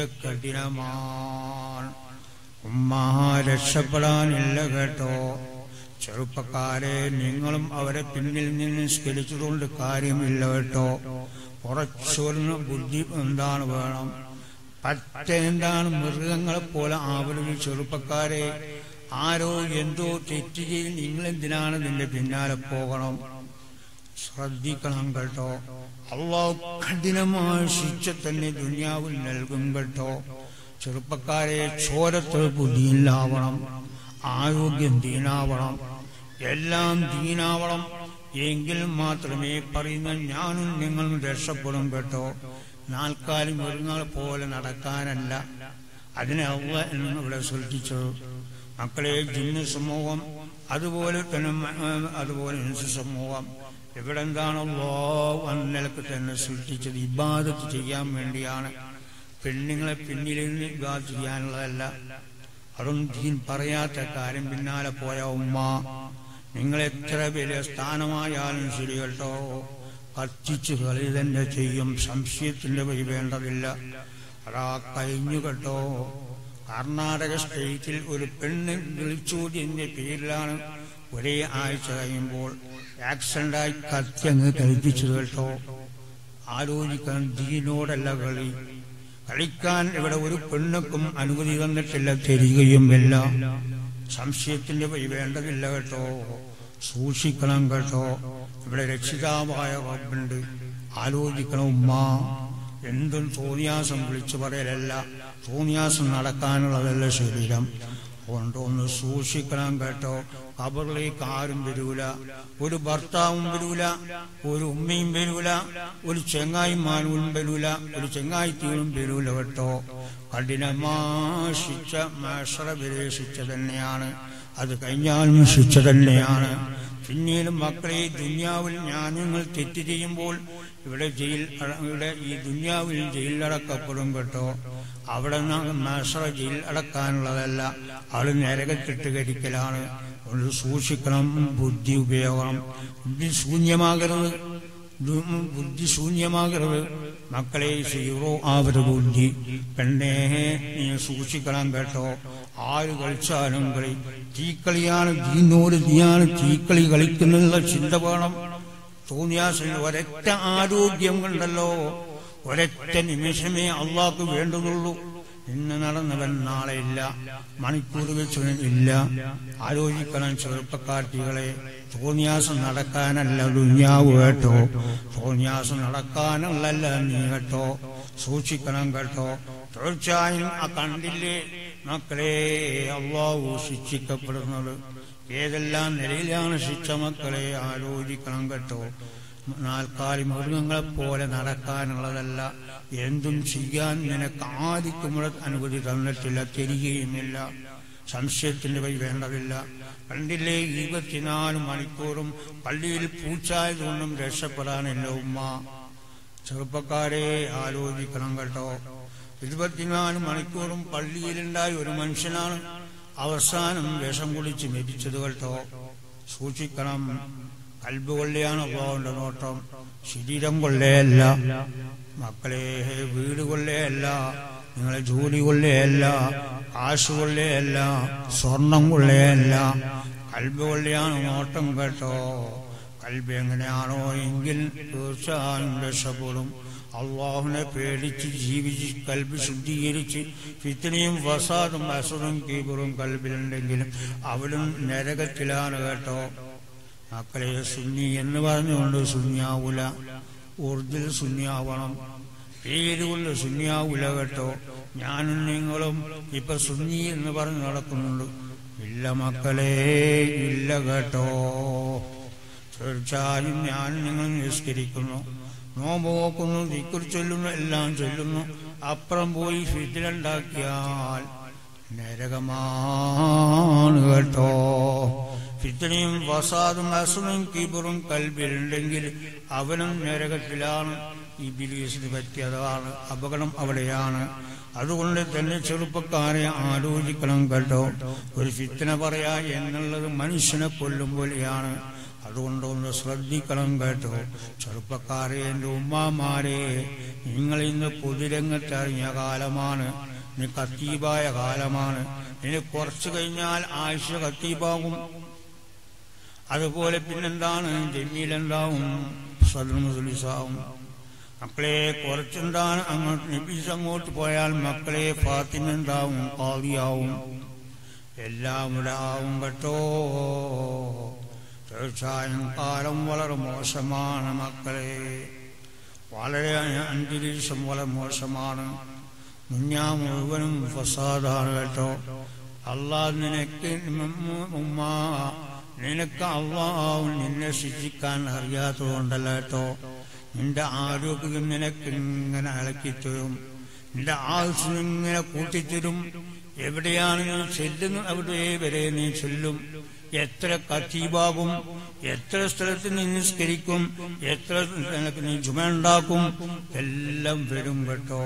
കഠിനമാണ് ഉമ്മ രക്ഷപ്പെടാനില്ല കേട്ടോ ചെറുപ്പക്കാരെ നിങ്ങളും അവരെ പിന്നിൽ നിന്ന് സ്കരിച്ചതുകൊണ്ട് കാര്യമില്ല കേട്ടോ കുറച്ചൊരു ബുദ്ധി എന്താണ് വേണം പറ്റ എന്താണ് മൃഗങ്ങളെ പോലെ ആവലൊരു ചെറുപ്പക്കാരെ ആരോ എന്തോ തെറ്റ് ചെയ്ത് നിങ്ങൾ എന്തിനാണ് നിന്റെ പിന്നാലെ പോകണം ശ്രദ്ധിക്കണം കേട്ടോ അള്ളാഹു കഠിനമായ ശിക്ഷ തന്നെ ദുനിയാവിൽ നൽകും കേട്ടോ ചെറുപ്പക്കാരെ ചോരത്ത് ബുദ്ധിയില്ലാവണം ആരോഗ്യം ദീനാവണം എല്ലാം ദീനാവണം എങ്കിൽ മാത്രമേ പറയുന്ന ഞാനും നിങ്ങളും രക്ഷപ്പെടും കേട്ടോ നാൽക്കാലി മൃഗങ്ങൾ പോലെ നടക്കാനല്ല അതിനെ അവ എന്ന് ഇവിടെ സൃഷ്ടിച്ചത് മക്കളെ ജിന്ന് സമൂഹം അതുപോലെ തന്നെ മ- അതുപോലെ ഇൻസു സമൂഹം ഇവിടെ എന്താണല്ലോ അന്നലക്ക് തന്നെ സൃഷ്ടിച്ചത് ഇബാദത്ത് ചെയ്യാൻ വേണ്ടിയാണ് പെണ്ണുങ്ങളെ പിന്നിൽ നിന്ന് ഇബാദത്ത് ചെയ്യാനുള്ളതല്ല അതൊന്നും ദീൻ പറയാത്ത കാര്യം പിന്നാലെ പോയ ഉമ്മ നിങ്ങൾ എത്ര വലിയ സ്ഥാനമായാലും ശരി കേട്ടോ കത്തിച്ചു കളി തന്നെ ചെയ്യും സംശയത്തിന്റെ വഴി വേണ്ടതില്ല അതാ കഴിഞ്ഞു കേട്ടോ കർണാടക സ്റ്റേറ്റിൽ ഒരു പെണ്ണ് വിളിച്ചോടിയതിന്റെ പേരിലാണ് ഒരേ ആഴ്ച കഴിയുമ്പോൾ ആക്സിഡന്റായി കത്തി അങ്ങ് കഴിപ്പിച്ചു കേട്ടോ ആലോചിക്കാൻ ദീനോടല്ല കളി കളിക്കാൻ ഇവിടെ ഒരു പെണ്ണുക്കും അനുമതി തന്നിട്ടില്ല തരികയുമില്ല സംശയത്തിന്റെ വഴി വേണ്ടതില്ല കേട്ടോ സൂക്ഷിക്കണം കേട്ടോ ഇവിടെ രക്ഷിതാവായ റബ്ബുണ്ട് ആലോചിക്കണം ഉമ്മ എന്തും തോന്നിയാസം വിളിച്ചു പറയലല്ല തോന്നിയാസം നടക്കാനുള്ളതല്ല ശരീരം അതുകൊണ്ട് ഒന്ന് സൂക്ഷിക്കണം കേട്ടോ കബറിലേക്ക് ആരും വരൂല ഒരു ഭർത്താവും വരൂല ഒരു ഉമ്മയും വരൂല ഒരു ചെങ്ങായിമാനും വരൂല ഒരു ചെങ്ങായിത്തീനും വരൂല കേട്ടോ കഠിനമായ ശിക്ഷ മാഷറ വരെ ശിക്ഷ തന്നെയാണ് അത് കഴിഞ്ഞാലും ശിക്ഷ തന്നെയാണ് പിന്നീട് മക്കളെ ഈ ദുന്യാവിൽ ഞാൻ നിങ്ങൾ തെറ്റ് ചെയ്യുമ്പോൾ ഇവിടെ ജയിൽ അട- ഇവിടെ ഈ ദുന്യാവിൽ ജയിലിലടക്കപ്പെടും കേട്ടോ അവിടെ നഷറ ജയിൽ അടക്കാനുള്ളതല്ല അവള് നരകത്തിട്ട് കരിക്കലാണ് അതുകൊണ്ട് സൂക്ഷിക്കണം ബുദ്ധി ഉപയോഗം ബുദ്ധി ശൂന്യമാകരുത് ദു- ബുദ്ധി ശൂന്യമാകരുത് മക്കളെ സീറോ ആവരുത് ബുദ്ധി പെണ്ണേ നീ സൂക്ഷിക്കണം കേട്ടോ ആര് കളിച്ചാലും കളി തീക്കളിയാണ് ദീനോട് നീയാണ് തീക്കളി കളിക്കുന്നുള്ള ചിന്ത വേണം തോന്നിയാസിന് ഒരൊറ്റ ആരോഗ്യം കണ്ടല്ലോ ഒരൊറ്റ നിമിഷമേ അള്ളാഹ്ക്ക് വേണ്ടതുള്ളൂ ഇന്ന് നടന്നവൻ നാളെ ഇല്ല മണിക്കൂർ വെച്ചവൻ ഇല്ല ആലോചിക്കണം ചെറുപ്പക്കാർത്തികളെ തോന്നിയാസം നടക്കാനല്ല ദുന്യാവ് കേട്ടോ തോന്നിയാസം നടക്കാനുള്ളല്ല നീ കേട്ടോ സൂക്ഷിക്കണം കേട്ടോ തീർച്ചയായും ആ കണ്ടില്ലേ മക്കളെ അള്ളാഹു ശിക്ഷിക്കപ്പെടുന്നത് ഏതെല്ലാം നിലയിലാണ് ശിക്ഷ മക്കളെ ആലോചിക്കണം കേട്ടോ നാൽക്കാലി മൃഗങ്ങളെ പോലെ നടക്കാനുള്ളതല്ല എന്തും ചെയ്യാൻ നിനക്ക് ആദിക്കുമ്പോൾ അനുമതി തന്നിട്ടില്ല തിരികെയുമില്ല സംശയത്തിന്റെ വഴി വേണ്ടതില്ല കണ്ടില്ലേ ഇരുപത്തിനാല് മണിക്കൂറും പള്ളിയിൽ പൂച്ചായതുകൊണ്ടും രക്ഷപ്പെടാനില്ല ഉമ്മ ചെറുപ്പക്കാരെ ആലോചിക്കണം കേട്ടോ ഇരുപത്തിനാല് മണിക്കൂറും പള്ളിയിലുണ്ടായ ഒരു മനുഷ്യനാണ് അവസാനം വിഷം കുടിച്ച് മരിച്ചത് കേട്ടോ സൂക്ഷിക്കണം കൽബ് കൊള്ളയാണ് അള്ളാഹുവിന്റെ നോട്ടം ശരീരം കൊള്ളയല്ല മക്കളെ വീട് കൊള്ളയല്ല നിങ്ങളെ ജോലി കൊള്ളയല്ല കാശ് കൊള്ളയല്ല സ്വർണം കൊള്ളയല്ല കൽബ് കൊള്ളയാണ് നോട്ടം കേട്ടോ കൽബ് എങ്ങനെയാണോ എങ്കിൽ തീർച്ചയായും രക്ഷപ്പെടും അള്ളാഹുനെ പേടിച്ച് ജീവിച്ച് കൽബ് ശുദ്ധീകരിച്ച് ഫിത്തനയും വസാദും അസുറും കീബറും കൽബിലുണ്ടെങ്കിലും അവരും നരകത്തിലാണ് കേട്ടോ മക്കളെ സുന്നി എന്ന് പറഞ്ഞുകൊണ്ട് സുന്യാവൂല ഊർജിൽ സുന്യാവണം പേരുകൊണ്ട് സുന്യാവൂല കേട്ടോ ഞാനും നിങ്ങളും ഇപ്പൊ സുന്നി എന്ന് പറഞ്ഞ് നടക്കുന്നുണ്ട് ഇല്ല മക്കളെ ഇല്ല കേട്ടോ തീർച്ചയായും ഞാൻ നിങ്ങൾ നിസ്കരിക്കുന്നു നോമ്പ് നോക്കുന്നു ദിക്കുർ ചൊല്ലുന്നു എല്ലാം ചൊല്ലുന്നു അപ്പുറം പോയി ഫിത്തിലുണ്ടാക്കിയാൽ നരകമാണ് കേട്ടോ ഫിത്തനയും വസാദും അസുനും കീബറും കൽബിലുണ്ടെങ്കിൽ അവനും നരകത്തിലാണ് ഈ ബിലീസിന് പറ്റിയതാണ് അപകടം അവിടെയാണ് അതുകൊണ്ട് തന്നെ ചെറുപ്പക്കാരെ ആലോചിക്കണം കേട്ടോ ഒരു ഫിത്തന പറയാ എന്നുള്ളത് മനുഷ്യനെ കൊല്ലും പോലെയാണ് അതുകൊണ്ട് ഒന്ന് ശ്രദ്ധിക്കണം കേട്ടോ ചെറുപ്പക്കാരെ എൻ്റെ ഉമ്മാമാരെ നിങ്ങൾ ഇന്ന് പൊതുരംഗത്ത് ഇറങ്ങിയ കാലമാണ് ഇനി കത്തീബായ കാലമാണ് ഇനി കുറച്ചു കഴിഞ്ഞാൽ ആഴ്ച കത്തീബാകും അതുപോലെ പിന്നെന്താണ് ജമീലെന്താവും സദർമുസലിസാവും മക്കളെ കുറച്ചെന്താണ് അങ്ങോട്ട് നബീസ് അങ്ങോട്ട് പോയാൽ മക്കളെ ഫാത്തിമ എന്താവും കാവിയാവും എല്ലാം ഇവിടെ ആവും കേട്ടോ തീർച്ചയായും കാലം വളരെ മോശമാണ് മക്കളെ വളരെ അന്തരീക്ഷം വളരെ മോശമാണ് മുന്നാ മുഴുവനും ഫസാദാണ് കേട്ടോ അള്ളാഹ് നിനക്ക് ഉമ്മ നിനക്ക് അള്ളാഹു നിന്നെ ശിക്ഷിക്കാൻ അറിയാത്തതുകൊണ്ടല്ല കേട്ടോ നിന്റെ ആരോഗ്യം നിനക്ക് ഇങ്ങനെ ഇളക്കിത്തരും നിന്റെ ആവശ്യം ഇങ്ങനെ കൂട്ടിത്തരും എവിടെയാണ് നീ ചെല്ലുന്നു അവിടെ വരെ നീ ചെല്ലും എത്ര കത്തീബാകും എത്ര സ്ഥലത്ത് നീ നിസ്കരിക്കും എത്ര നിനക്ക് നീ ജുമയുണ്ടാക്കും എല്ലാം വരും കേട്ടോ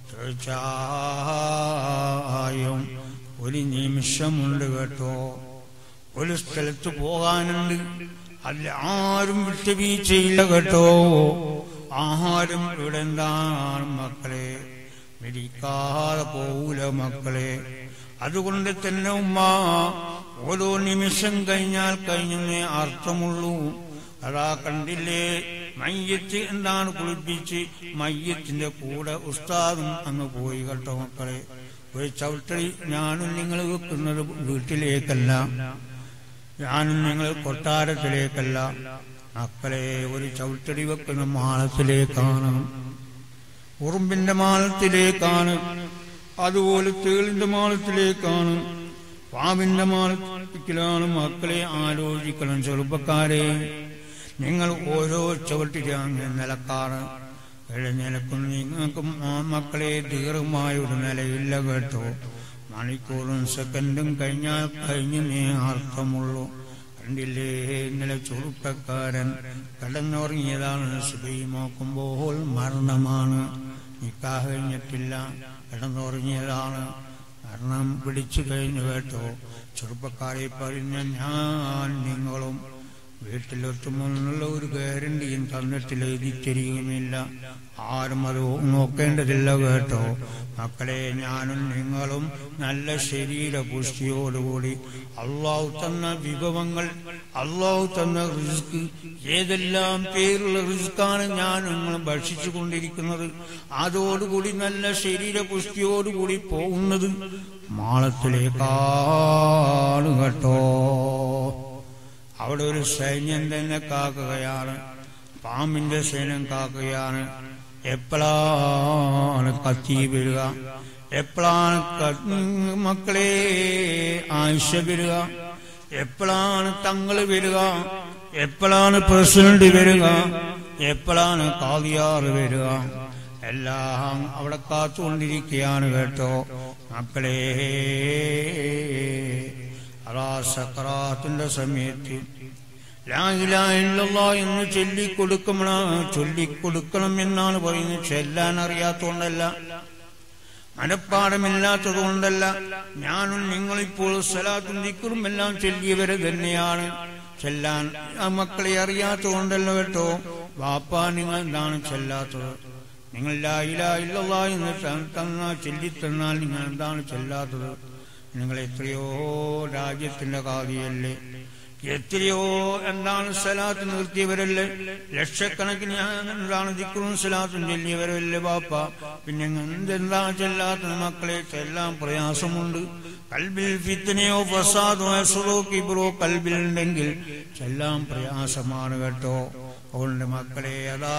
തീർച്ചയായും ഒരു നിമിഷമുണ്ട് കേട്ടോ ഒരു സ്ഥലത്ത് പോകാനുണ്ട് അതിൽ ആരും വിട്ടുവീഴ്ചയില്ല കേട്ടോ ആഹാരം ഇവിടെ എന്താണ് മക്കളെ മരിക്കാതെ പോകൂല മക്കളെ അതുകൊണ്ട് തന്നെ ഉമ്മ ഓരോ നിമിഷം കഴിഞ്ഞാൽ കഴിഞ്ഞേ അർത്ഥമുള്ളൂ അതാ കണ്ടില്ലേ മയ്യത്ത് എന്താണ് കുളിപ്പിച്ച് മയ്യത്തിന്റെ കൂടെ ഉസ്താദും അങ്ങ് പോയി കേട്ടോ മക്കളെ ഒരു ചവിട്ടടി ഞാനും നിങ്ങൾ വെക്കുന്നത് വീട്ടിലേക്കല്ല ഞാനും നിങ്ങൾ കൊട്ടാരത്തിലേക്കല്ല മക്കളെ ഒരു ചവിട്ടടി വെക്കുന്ന മാളത്തിലേക്കാണ് ഉറുമ്പിന്റെ മാളത്തിലേക്കാണ് അതുപോലെ തേളിന്റെ മാളത്തിലേക്കാണ് പാവിന്റെ മാളത്തിലാണ് മക്കളെ ആലോചിക്കണം ചെറുപ്പക്കാരെ നിങ്ങൾ ഓരോ ചവിട്ടിലാണ് നിലക്കാണ് എഴുന്നേലക്കും നിങ്ങൾക്കും ആ മക്കളെ ദീർഘമായ ഒരു നിലയില്ല കേട്ടോ മണിക്കൂറും സെക്കൻഡും കഴിഞ്ഞാൽ കഴിഞ്ഞു നീ അർത്ഥമുള്ളൂ കണ്ടില്ലേ ഇന്നലെ ചെറുപ്പക്കാരൻ കിടന്നുറങ്ങിയതാണ് സുബൈ നോക്കുമ്പോൾ മരണമാണ് നിക്കാഹ് കഴിഞ്ഞിട്ടില്ല കിടന്നുറങ്ങിയതാണ് മരണം പിടിച്ചു കഴിഞ്ഞു കേട്ടോ ചെറുപ്പക്കാരെ പറഞ്ഞ ഞാൻ നിങ്ങളും വീട്ടിലെത്തുമെന്നുള്ള ഒരു ഗ്യാരണ്ടിയും തന്നിട്ടില്ല എഴുതിത്തരികയുമില്ല ആരും അത് നോക്കേണ്ടതില്ല കേട്ടോ മക്കളെ ഞാനും നിങ്ങളും നല്ല ശരീര പുഷ്ടിയോടുകൂടി അള്ളാഹു തന്ന വിഭവങ്ങൾ അള്ളാഹു തന്ന റിസ്ക് ഏതെല്ലാം പേരുള്ള റിസ്ക്കാണ് ഞാൻ നിങ്ങളും ഭക്ഷിച്ചു കൊണ്ടിരിക്കുന്നത് അതോടുകൂടി നല്ല ശരീര പുഷ്ടിയോടുകൂടി പോകുന്നത് മാളത്തിലേക്കാണ് കേട്ടോ അവിടെ ഒരു സൈന്യം തന്നെ കാക്കുകയാണ് പാമ്പിന്റെ സൈന്യം കാക്കുകയാണ് എപ്പോഴാണ് കത്തി വരിക എപ്പോഴാണ് ക- മക്കളെ ആയിഷ വരിക എപ്പോഴാണ് തങ്ങൾ വരിക എപ്പോഴാണ് പ്രസിഡന്റ് വരിക എപ്പോഴാണ് കാതിയാറ് വരിക എല്ലാം അവിടെ കാത്തുകൊണ്ടിരിക്കുകയാണ് കേട്ടോ മക്കളെ അതാ സക്രാത്തിന്റെ സമയത്ത് ലാ ഇലാഹ ഇല്ലല്ലാഹ് എന്ന് ചൊല്ലിക്കൊടുക്കണം ചൊല്ലിക്കൊടുക്കണം എന്നാണ് പറയുന്നത് ചെല്ലാൻ അറിയാത്തതുകൊണ്ടല്ല മനഃപ്പാടമില്ലാത്തത് കൊണ്ടല്ല ഞാനും നിങ്ങളിപ്പോൾ സലാത്തും ദിക്കറും എല്ലാം ചൊല്ലിയവരെ തന്നെയാണ് ചെല്ലാൻ ആ മക്കളെ അറിയാത്തതുകൊണ്ടല്ല കേട്ടോ വാപ്പാ നിങ്ങൾ എന്താണ് ചെല്ലാത്തത് നിങ്ങൾ ലാ ഇലാഹ ഇല്ലല്ലാഹ് എന്ന് ത- തന്നാൽ ചൊല്ലിത്തന്നാൽ നിങ്ങൾ എന്താണ് ചെല്ലാത്തത് നിങ്ങൾ എത്രയോ രാജ്യത്തിന്റെ കാതിയല്ലേ എത്രയോ എന്താണ് സലാത്ത് നിർത്തിയവരല്ലേ ലക്ഷക്കണക്കിന് എന്താണ് ദിക്കറും സലാത്തും ചൊല്ലിയവരല്ലേ ബാപ്പ പിന്നെ എന്തെന്താ ചെല്ലാത്ത മക്കളെ ചെല്ലാൻ പ്രയാസമുണ്ട് കൽബിൽ ഫിത്തനയോ ഫസാദോ അസുറോ കിബറോ കൽബിൽ ഉണ്ടെങ്കിൽ ചെല്ലാൻ പ്രയാസമാണ് കേട്ടോ അതുകൊണ്ട് മക്കളെ അതാ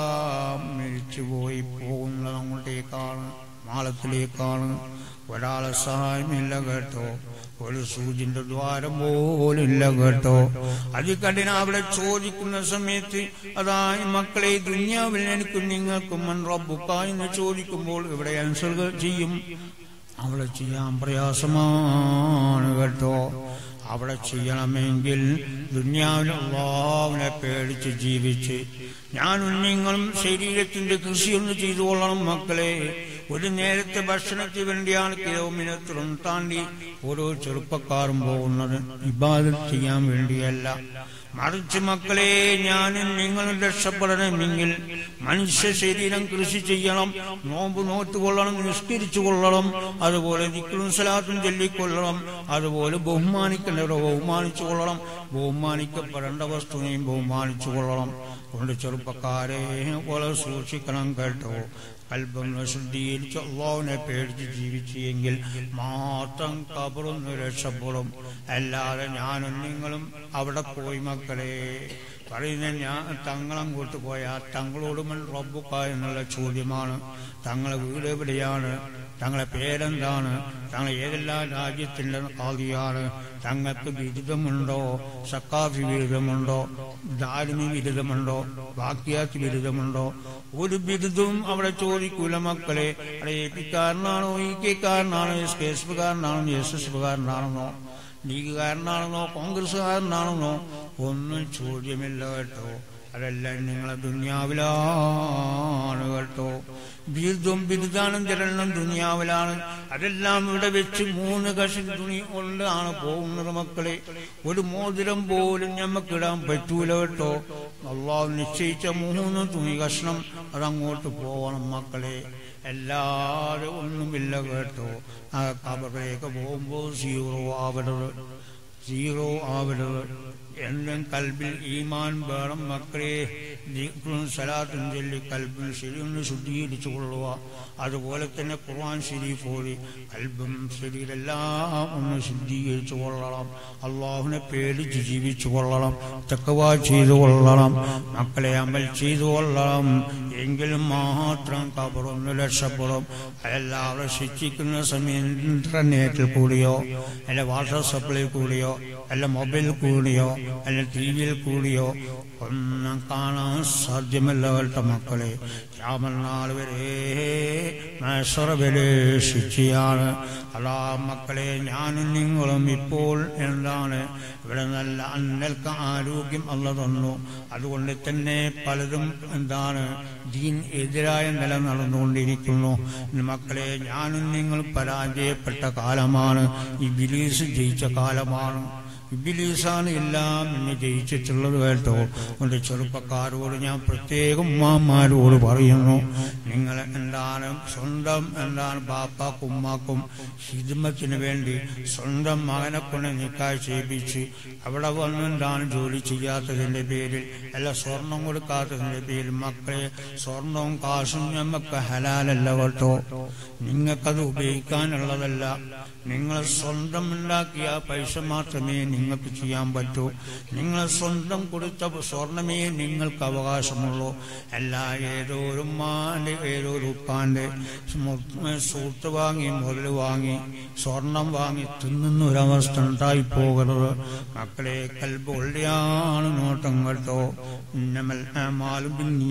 മരിച്ചുപോയി പോകുന്നത് അങ്ങോട്ടേക്കാണ് മാളത്തിലേക്കാണ് ഒരാളെ സഹായമില്ല കേട്ടോ ഒരു സൂചിന്റെ ദ്വാരം പോലില്ല കേട്ടോ അത് കഠിന അവിടെ ചോദിക്കുന്ന സമയത്ത് അതാ ഈ മക്കളെ ഈ ദുന്യാവിൽ എനിക്കും നിങ്ങൾക്കും മൻ റബ്ബുക്ക എന്ന് ചോദിക്കുമ്പോൾ ഇവിടെ ആൻസർ ചെയ്യും അവിടെ ചെയ്യാൻ പ്രയാസമാണ് കേട്ടോ അവിടെ ചെയ്യണമെങ്കിൽ ദുന്യാവിൽ അള്ളാവിനെ പേടിച്ച് ജീവിച്ച് ഞാനും നിങ്ങളും ശരീരത്തിന്റെ കൃഷിയൊന്ന് ചെയ്തു കൊള്ളണം മക്കളെ ഒരു നേരത്തെ ഭക്ഷണത്തിന് വേണ്ടിയാണ് കിലോമീറ്ററും താണ്ടി ഓരോ ചെറുപ്പക്കാരും പോകുന്നത് ഇബാദത്ത് ചെയ്യാൻ വേണ്ടിയല്ല മറിച്ച് മക്കളെ ഞാനും നിങ്ങളും രക്ഷപ്പെടണമെങ്കിൽ മനുഷ്യ ശരീരം കൃഷി ചെയ്യണം നോമ്പ് നോറ്റുകൊള്ളണം നിഷ്കരിച്ചു കൊള്ളണം അതുപോലെ ദിക്കലും സലാത്തും ചൊല്ലിക്കൊള്ളണം അതുപോലെ ബഹുമാനിക്കേണ്ടവരെ ബഹുമാനിച്ചു കൊള്ളണം ബഹുമാനിക്കപ്പെടേണ്ട വസ്തുവിനെയും ബഹുമാനിച്ചു കൊള്ളണം കൊണ്ട് ചെറുപ്പക്കാരെ പോലെ സൂക്ഷിക്കണം കേട്ടോ കൽബൊന്ന് ശുദ്ധീകരിച്ച് അള്ളാവിനെ പേടിച്ച് ജീവിച്ചെങ്കിൽ മാത്രം കബറൊന്ന് രക്ഷപ്പെടും അല്ലാതെ ഞാനും നിങ്ങളും അവിടെ പോയി മക്കളെ പറയുന്ന ഞാൻ തങ്ങളങ്ങോട്ട് പോയാൽ തങ്ങളോട് മൻ റബ്ബുക്ക എന്നുള്ള ചോദ്യമാണ് തങ്ങളെ വീട് എവിടെയാണ് തങ്ങളെ പേരെന്താണ് തങ്ങൾ ഏതെല്ലാം രാജ്യത്തിന്റെ കാതിയാണ് തങ്ങൾക്ക് ബിരുദമുണ്ടോ സക്കാഫി ബിരുദമുണ്ടോ ധാർമ്മിക ബിരുദമുണ്ടോ വാക്യാത്ത് ബിരുദമുണ്ടോ ഒരു ബിരുദവും അവിടെ ചോദിക്കൂല മക്കളെ അവിടെ എ പിക്കാരനാണോ ഇ കെക്കാരനാണോ എസ് കെ എസ് കാരനാണോ എസ് എസ് കാരനാണെന്നോ ലീഗുകാരനാണെന്നോ കോൺഗ്രസ്സുകാരനാണെന്നോ ഒന്നും ചോദ്യമില്ല കേട്ടോ അതെല്ലാം നിങ്ങളെ ദുന്യാവിലാണ് കേട്ടോ ബിരുദം ബിരുദാനന്തരണം ദുനിയാവിലാണ് അതെല്ലാം ഇവിടെ വെച്ച് മൂന്ന് കഷി തുണി കൊണ്ടാണ് പോകുന്നത് മക്കളെ ഒരു മോതിരം പോലും ഞമ്മക്കിടാൻ പറ്റൂല കേട്ടോ അള്ളാഹു നിശ്ചയിച്ച മൂന്ന് തുണി കഷ്ണം അതങ്ങോട്ട് പോകണം മക്കളെ എല്ലാവരും ഒന്നുമില്ല കേട്ടോ ആ കബറിലേക്ക് പോകുമ്പോൾ സീറോ ആവരുത് സീറോ ആവരുത് എന്നും കൽബിൽ ഈമാൻ വേണം മക്കളെ ദിക്റും സലാത്തും ചൊല്ലി കൽബിൽ ശരിയൊന്ന് ശുദ്ധീകരിച്ചു കൊള്ളുക അതുപോലെ തന്നെ ഖുർആൻ ശരീഫ് ഓതി കൽബും ശരീരെല്ലാം ഒന്ന് ശുദ്ധീകരിച്ചു കൊള്ളണം അള്ളാഹുവിനെ പേടിച്ച് ജീവിച്ചു കൊള്ളണം തക്കവ ചെയ്തു കൊള്ളണം മക്കളെ അമൽ ചെയ്തു കൊള്ളണം എങ്കിലും മാത്രം കബറൊന്ന് രക്ഷപ്പെടും എല്ലാവരും ശിക്ഷിക്കുന്ന സമയം ഇന്റർനെറ്റിൽ കൂടിയോ അല്ലെ വാട്സപ്പിൽ കൂടിയോ അല്ല മൊബൈൽ കൂടിയോ അല്ല ടി വിയിൽ കൂടിയോ ഒന്നും കാണാൻ സാധ്യമല്ല കേട്ടോ മക്കളെ രാമനാൾ വരെ മൈസറ വരെ ശിക്ഷയാണ് അതാ മക്കളെ ഞാനും നിങ്ങളും ഇപ്പോൾ എന്താണ് ഇവിടെ നല്ല അന്നൽക്ക് ആരോഗ്യം അല്ല തന്നു അതുകൊണ്ട് തന്നെ പലരും എന്താണ് ദീൻ എതിരായ നില നടന്നുകൊണ്ടിരിക്കുന്നു മക്കളെ ഞാനും നിങ്ങൾ പരാജയപ്പെട്ട കാലമാണ് ഈ ബിലീസ് ജയിച്ച കാലമാണ് ഇബിലീസാണ് എല്ലാം എന്നെ ജയിച്ചിട്ടുള്ളത് കേട്ടോ എന്റെ ചെറുപ്പക്കാരോട് ഞാൻ പ്രത്യേകം ഉമ്മാമാരോട് പറയുന്നു നിങ്ങൾ എന്താണ് സ്വന്തം എന്താണ് ബാപ്പാക്കും ഉമ്മാക്കും ഹിദ്മത്തിന് വേണ്ടി സ്വന്തം മകനെ കൊണ്ട് നിക്കായ് ചെയ്യിപ്പിച്ച് അവിടെ വന്ന് എന്താണ് ജോലി ചെയ്യാത്തതിന്റെ പേരിൽ അല്ല സ്വർണം കൊടുക്കാത്തതിന്റെ പേരിൽ മക്കളെ സ്വർണവും കാശും നമുക്ക് ഹലാലല്ല കേട്ടോ നിങ്ങൾക്കത് ഉപയോഗിക്കാനുള്ളതല്ല നിങ്ങൾ സ്വന്തം ഉണ്ടാക്കിയ പൈസ മാത്രമേ നിങ്ങൾക്ക് ചെയ്യാൻ പറ്റൂ നിങ്ങൾ സ്വന്തം കൊടുത്ത സ്വർണമേ നിങ്ങൾക്ക് അവകാശമുള്ളൂ അല്ല ഏതോ ഒരു ഉമ്മാന്റെ ഏതോ ഒരു ഉപ്പാന്റെ സൂത്ത് വാങ്ങി മുതൽ വാങ്ങി സ്വർണം വാങ്ങി തിന്നുന്ന ഒരവസ്ഥ ഉണ്ടായി പോകരുത് മക്കളെ കൽബ് ഒള്ളിയാണ് നോട്ടം കേട്ടോ ഇന്നമൽ മാലും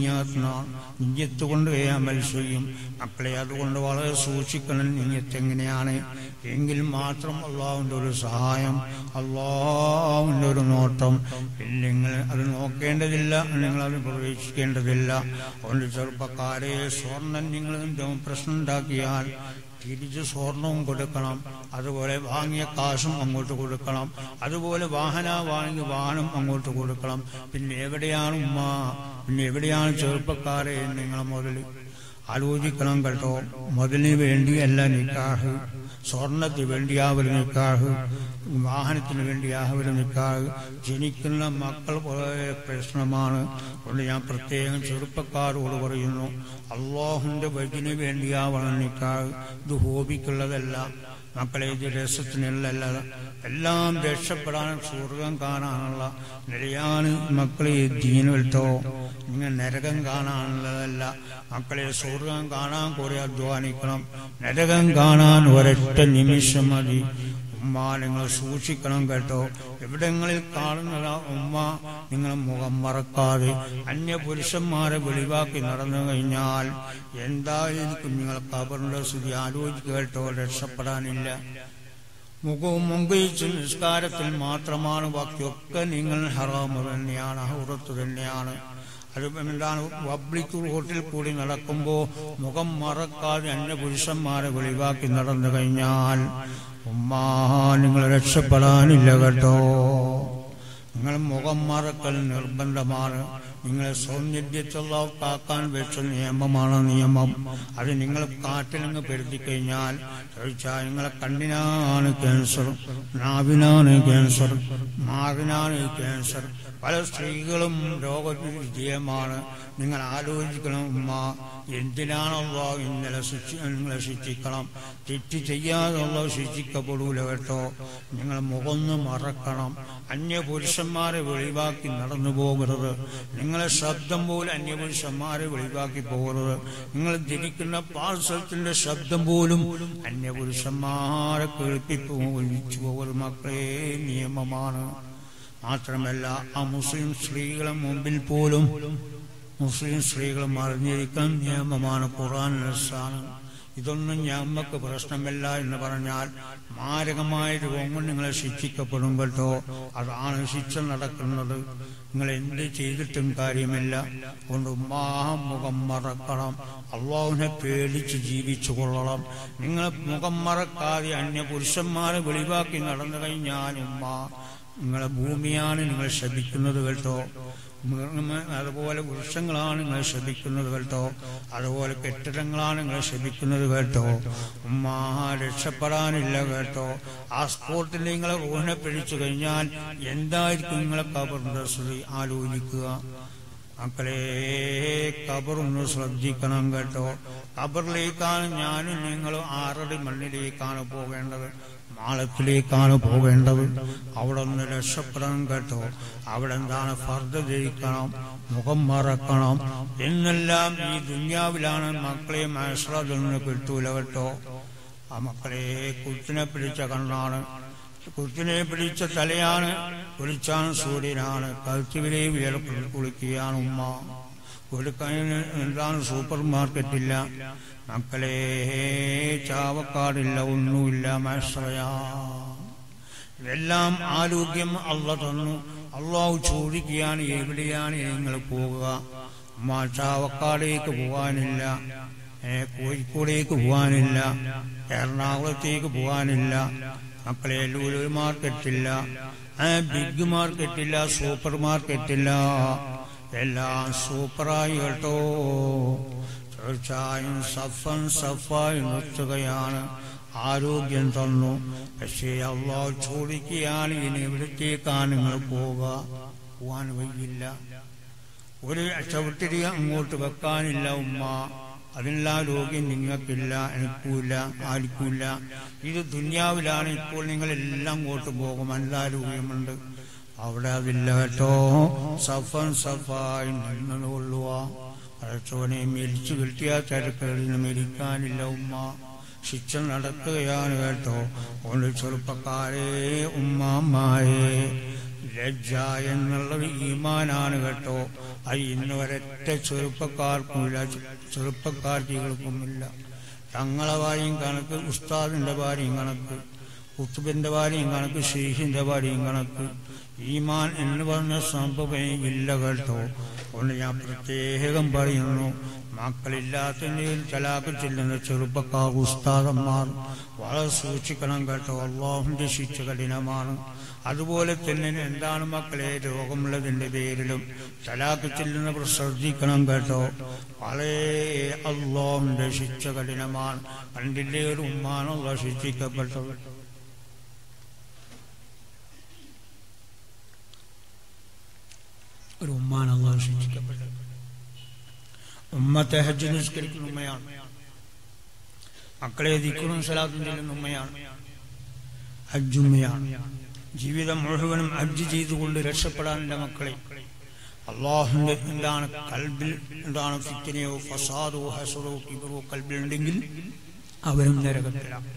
നീയത്ത് കൊണ്ട് അമൽ ചെയ്യും മക്കളെ അതുകൊണ്ട് വളരെ സൂക്ഷിക്കണം നീയത്ത് എങ്ങനെയാണ് എങ്കിൽ മാത്രം അള്ളാഹുവിന്റെ ഒരു സഹായം അള്ളാഹുവിന്റെ ഒരു നോട്ടം നിങ്ങൾ അത് നോക്കേണ്ടതില്ല നിങ്ങൾ അത് പ്രവേശിക്കേണ്ടതില്ല അതുകൊണ്ട് ചെറുപ്പക്കാരെ സ്വർണം നിങ്ങൾ എന്തെങ്കിലും പ്രശ്നം ഉണ്ടാക്കിയാൽ തിരിച്ച് സ്വർണവും കൊടുക്കണം അതുപോലെ വാങ്ങിയ കാശും അങ്ങോട്ട് കൊടുക്കണം അതുപോലെ വാഹന വാങ്ങിയ വാഹനം അങ്ങോട്ട് കൊടുക്കണം പിന്നെ എവിടെയാണ് ഉമ്മ പിന്നെ എവിടെയാണ് ചെറുപ്പക്കാരെ നിങ്ങളെ മുതൽ ആലോചിക്കണം കേട്ടോ മുതലിന് വേണ്ടിയല്ല നിക്കാഹ് സ്വർണത്തിന് വേണ്ടിയാവര് നിക്കാഹ് വാഹനത്തിന് വേണ്ടിയാവര് നിക്കാഹ് ജനിക്കുന്ന മക്കൾ വളരെ പ്രശ്നമാണ് അതുകൊണ്ട് ഞാൻ പ്രത്യേകം ചെറുപ്പക്കാരോട് പറയുന്നു അള്ളാഹുന്റെ വൈദ്യന് വേണ്ടിയാവണം നിക്കാഹ് ഇത് ഹോബിക്കുള്ളതല്ല മക്കളെ ഇത് രസത്തിനുള്ളല്ല എല്ലാം രക്ഷപ്പെടാനും സ്വർഗം കാണാനുള്ള നിലയാണ് മക്കളെ ദീനുവൽത്തോ നിങ്ങൾ നരകം കാണാനുള്ളതല്ല മക്കളെ സ്വർഗം കാണാൻ കുറെ അധ്വാനിക്കണം നരകം കാണാൻ ഒരൊറ്റ നിമിഷം മതി ഉമ്മ നിങ്ങൾ സൂക്ഷിക്കണം കേട്ടോ എവിടങ്ങളിൽ കാണുന്നതാ ഉമ്മ നിങ്ങൾ മുഖം മറക്കാതെ അന്യ പുരുഷന്മാരെ വെളിവാക്കി നടന്നു കഴിഞ്ഞാൽ എന്തായിരിക്കും നിങ്ങൾ കബറിന്റെ സ്ഥിതി ആലോചിക്കുക കേട്ടോ രക്ഷപ്പെടാനില്ല മുഖവും മുങ്കയിച്ച് നിസ്കാരത്തിൽ മാത്രമാണ് ബാക്കിയൊക്കെ നിങ്ങൾ ഹറാമ് തന്നെയാണ് ഹൗറത്ത് തന്നെയാണ് അത് എന്താണ് പബ്ലിക് റോട്ടിൽ കൂടി നടക്കുമ്പോൾ മുഖം മറക്കാതെ അന്യ പുരുഷന്മാരെ വെളിവാക്കി നടന്നു കഴിഞ്ഞാൽ ഉമ്മാ നിങ്ങൾ രക്ഷപ്പെടാനില്ല കേട്ടോ നിങ്ങൾ മുഖം മറക്കൽ നിർബന്ധമാണ് നിങ്ങളെ സൗന്ദര്യത്തുള്ള കാക്കാൻ വെച്ച നിയമമാണ് നിയമം അത് നിങ്ങൾ കാറ്റിലങ്ങ് പെരുത്തി കഴിഞ്ഞാൽ ചോദിച്ചാൽ നിങ്ങളെ കണ്ണിനാണ് ക്യാൻസർ നാവിനാണ് ക്യാൻസർ മാവിനാണ് ക്യാൻസർ പല സ്ത്രീകളും രോഗവിജയമാണ് നിങ്ങൾ ആലോചിക്കണം ഉമ്മ എന്തിനാണല്ലോ ഇന്നലെ ശിക്ഷ നിങ്ങളെ ശിക്ഷിക്കണം തെറ്റ് ചെയ്യാതുള്ള ശിക്ഷിക്കപ്പെടൂല കേട്ടോ നിങ്ങൾ മുഖന്ന് മറക്കണം അന്യപുരുഷന്മാരെ വെളിവാക്കി നടന്നു പോകരുത് നിങ്ങളെ ശബ്ദം പോലും അന്യപുരുഷന്മാരെ വെളിവാക്കി പോകരുത് നിങ്ങൾ ധരിക്കുന്ന പാർസലത്തിന്റെ ശബ്ദം പോലും അന്യപുരുഷന്മാരെ കേൾപ്പിപ്പോ ഒഴിച്ചു പോകരുത് മക്കളെ നിയമമാണ് മാത്രമല്ല ആ മുസ്ലിം സ്ത്രീകളെ മുമ്പിൽ പോലും മുസ്ലിം സ്ത്രീകൾ മറിഞ്ഞിരിക്കാൻ നിയമമാണ് ഖുറാൻ നസാണ് ഇതൊന്നും ഞമ്മക്ക് പ്രശ്നമില്ല എന്ന് പറഞ്ഞാൽ മാരകമായ രോഗങ്ങൾ നിങ്ങളെ ശിക്ഷിക്കപ്പെടും കേട്ടോ അതാണ് ശിക്ഷ നടക്കുന്നത് നിങ്ങൾ എന്ത് ചെയ്തിട്ടും കാര്യമില്ല അതുകൊണ്ട് ഉമ്മാഹം മുഖം മറക്കണം അള്ളാഹുവിനെ പേടിച്ച് ജീവിച്ചു കൊള്ളണം നിങ്ങൾ മുഖം മറക്കാതെ അന്യ പുരുഷന്മാരെ വെളിവാക്കി നടന്നു കഴിഞ്ഞാൽ ഉമ്മ നിങ്ങളെ ഭൂമിയാണ് നിങ്ങൾ ശപിക്കുന്നത് കേട്ടോ അതുപോലെ വൃക്ഷങ്ങളാണ് നിങ്ങൾ ശപിക്കുന്നത് കേട്ടോ അതുപോലെ കെട്ടിടങ്ങളാണ് നിങ്ങൾ ശപിക്കുന്നത് കേട്ടോ ഉമ്മ രക്ഷപ്പെടാനില്ല കേട്ടോ ആ സ്പോട്ടിൽ നിങ്ങളെ ഊഹനെ പിടിച്ചു കഴിഞ്ഞാൽ എന്തായിരിക്കും നിങ്ങളെ കബറിന്റെ സ്ഥിതി ആലോചിക്കുക മക്കളെ കബറൊന്ന് ശ്രദ്ധിക്കണം കേട്ടോ കബറിലേക്കാണ് ഞാനും നിങ്ങളും ആറടി മണ്ണിലേക്കാണ് പോകേണ്ടത് മാളത്തിലേക്കാണ് പോകേണ്ടത് അവിടെ ഒന്ന് രക്ഷപ്പെടണം കേട്ടോ അവിടെ എന്താണ് ഫർദ ധരിക്കണം മുഖം മറക്കണം എന്നെല്ലാം ഈ ദുന്യാവിലാണ് മക്കളെ മനസ്സിലാതൊന്നും കിട്ടൂല കേട്ടോ ആ മക്കളെ കുത്തിനെ പിടിച്ച കണ്ണാണ് കുത്തിനെ പിടിച്ച തലയാണ് കുളിച്ചാണ് സൂര്യനാണ് കഴുത്തുവിലെ വിയർപ്പിൽ കുളിക്കുകയാണ് ഉമ്മ ഒരു കയ്യിൽ എന്താണ് സൂപ്പർ മാർക്കറ്റില്ല മക്കളെ ചാവക്കാടില്ല ഒന്നുമില്ല മാശ്രയാ ഇതെല്ലാം ആരോഗ്യം അള്ള തന്നു അള്ളാഹു ചോദിക്കുകയാണ് എവിടെയാണ് നിങ്ങൾ പോകുക ഉമ്മ ചാവക്കാടേക്ക് പോകാനില്ല ഏ, കോഴിക്കോടേക്ക് പോകാനില്ല എറണാകുളത്തേക്ക് പോകാനില്ല മക്കളെ ലൂലു മാർക്കറ്റില്ല ഏ, ബിഗ് മാർക്കറ്റില്ല സൂപ്പർ മാർക്കറ്റില്ല എല്ലാം സൂപ്പറായി കേട്ടോ തീർച്ചയായും സഫൻ സഫായി നിർത്തുകയാണ് ആരോഗ്യം തന്നു പക്ഷേ അള്ളാഹു ചോദിക്കുകയാണ് ഇനി എവിടത്തേക്കാണ് നിങ്ങൾ പോവുക പോവാൻ വയ്യില്ല ഒരു ചവിട്ടിരി അങ്ങോട്ട് വെക്കാനില്ല ഉമ്മ അതിനുള്ള ആരോഗ്യം നിങ്ങൾക്കില്ല എനിക്കുമില്ല ആർക്കുമില്ല ഇത് ദുന്യാവിലാണ് ഇപ്പോൾ നിങ്ങൾ എല്ലാം അങ്ങോട്ട് പോകും നല്ല ആരോഗ്യമുണ്ട് അവിടെ അതില്ല കേട്ടോ സഫൻ സഫായി നിന്നുകൊള്ളുക പടച്ചോനെ മരിച്ചു കിട്ടിയ തിരക്കുകളിൽ നിന്ന് മരിക്കാനില്ല ഉമ്മ ശിക്ഷ നടക്കുകയാണ് കേട്ടോ ഒന്ന് ചെറുപ്പക്കാരെ ഉമ്മാമായെ ലജ്ജ എന്നുള്ളത് ഈമാനാണ് കേട്ടോ അത് ഇന്ന് വരറ്റ ചെറുപ്പക്കാർക്കുമില്ല ചെറുപ്പക്കാർക്കുമില്ല തങ്ങളെ ഭാര്യയും കണക്ക് ഉസ്താദിന്റെ ഭാര്യയും കണക്ക് കുത്തുബിന്റെ ഭാര്യയും കണക്ക് ഷെയ്ഖിന്റെ ഭാര്യയും കണക്ക് ഈമാൻ എന്ന് പറഞ്ഞ സംഭവമേ ഇല്ല കേട്ടോ അതുകൊണ്ട് ഞാൻ പ്രത്യേകം പറയുന്നു മക്കളില്ലാത്തതിൽ തലാക്ക് ചെല്ലുന്ന ചെറുപ്പക്കാർ ഉസ്താദന്മാർ വളരെ സൂക്ഷിക്കണം കേട്ടോ അള്ളാഹുന്റെ ശിക്ഷ കഠിനമാണ് അതുപോലെ തന്നെ എന്താണ് മക്കളെ രോഗമുള്ളതിന്റെ പേരിലും തലാക്ക് ചെല്ലുന്നവർ ശ്രദ്ധിക്കണം കേട്ടോ വളരെ അള്ളാഹുന്റെ ശിക്ഷ കഠിനമാണ് പണ്ടില്ലേ ഒരു ഉമ്മാണല്ലോ ശിക്ഷിക്കപ്പെട്ടത് ഒരു ഉമ്മാണ് അള്ളാഹു ശിക്ഷിക്കപ്പെട്ടത് ഉമ്മത്തെ ഹജ്ജ് നിസ്കരിക്കുന്ന ഉമ്മയാണ് മക്കളെ ദിക്കുറും സലാത്തും ചെല്ലുന്ന ഉമ്മയാണ് ഹജ്ജുമ്മയാണ് ജീവിതം മുഴുവനും ഹജ്ജ് ചെയ്തുകൊണ്ട് രക്ഷപ്പെടാൻ എൻ്റെ മക്കളെ അള്ളാഹുന്റെ എന്താണ് കൽബിൽ എന്താണ് ഫിത്തിനെയോ ഫസാദോ ഹസറോ കിബറോ കൽബിലുണ്ടെങ്കിൽ അവരും നരകത്തിലാണ്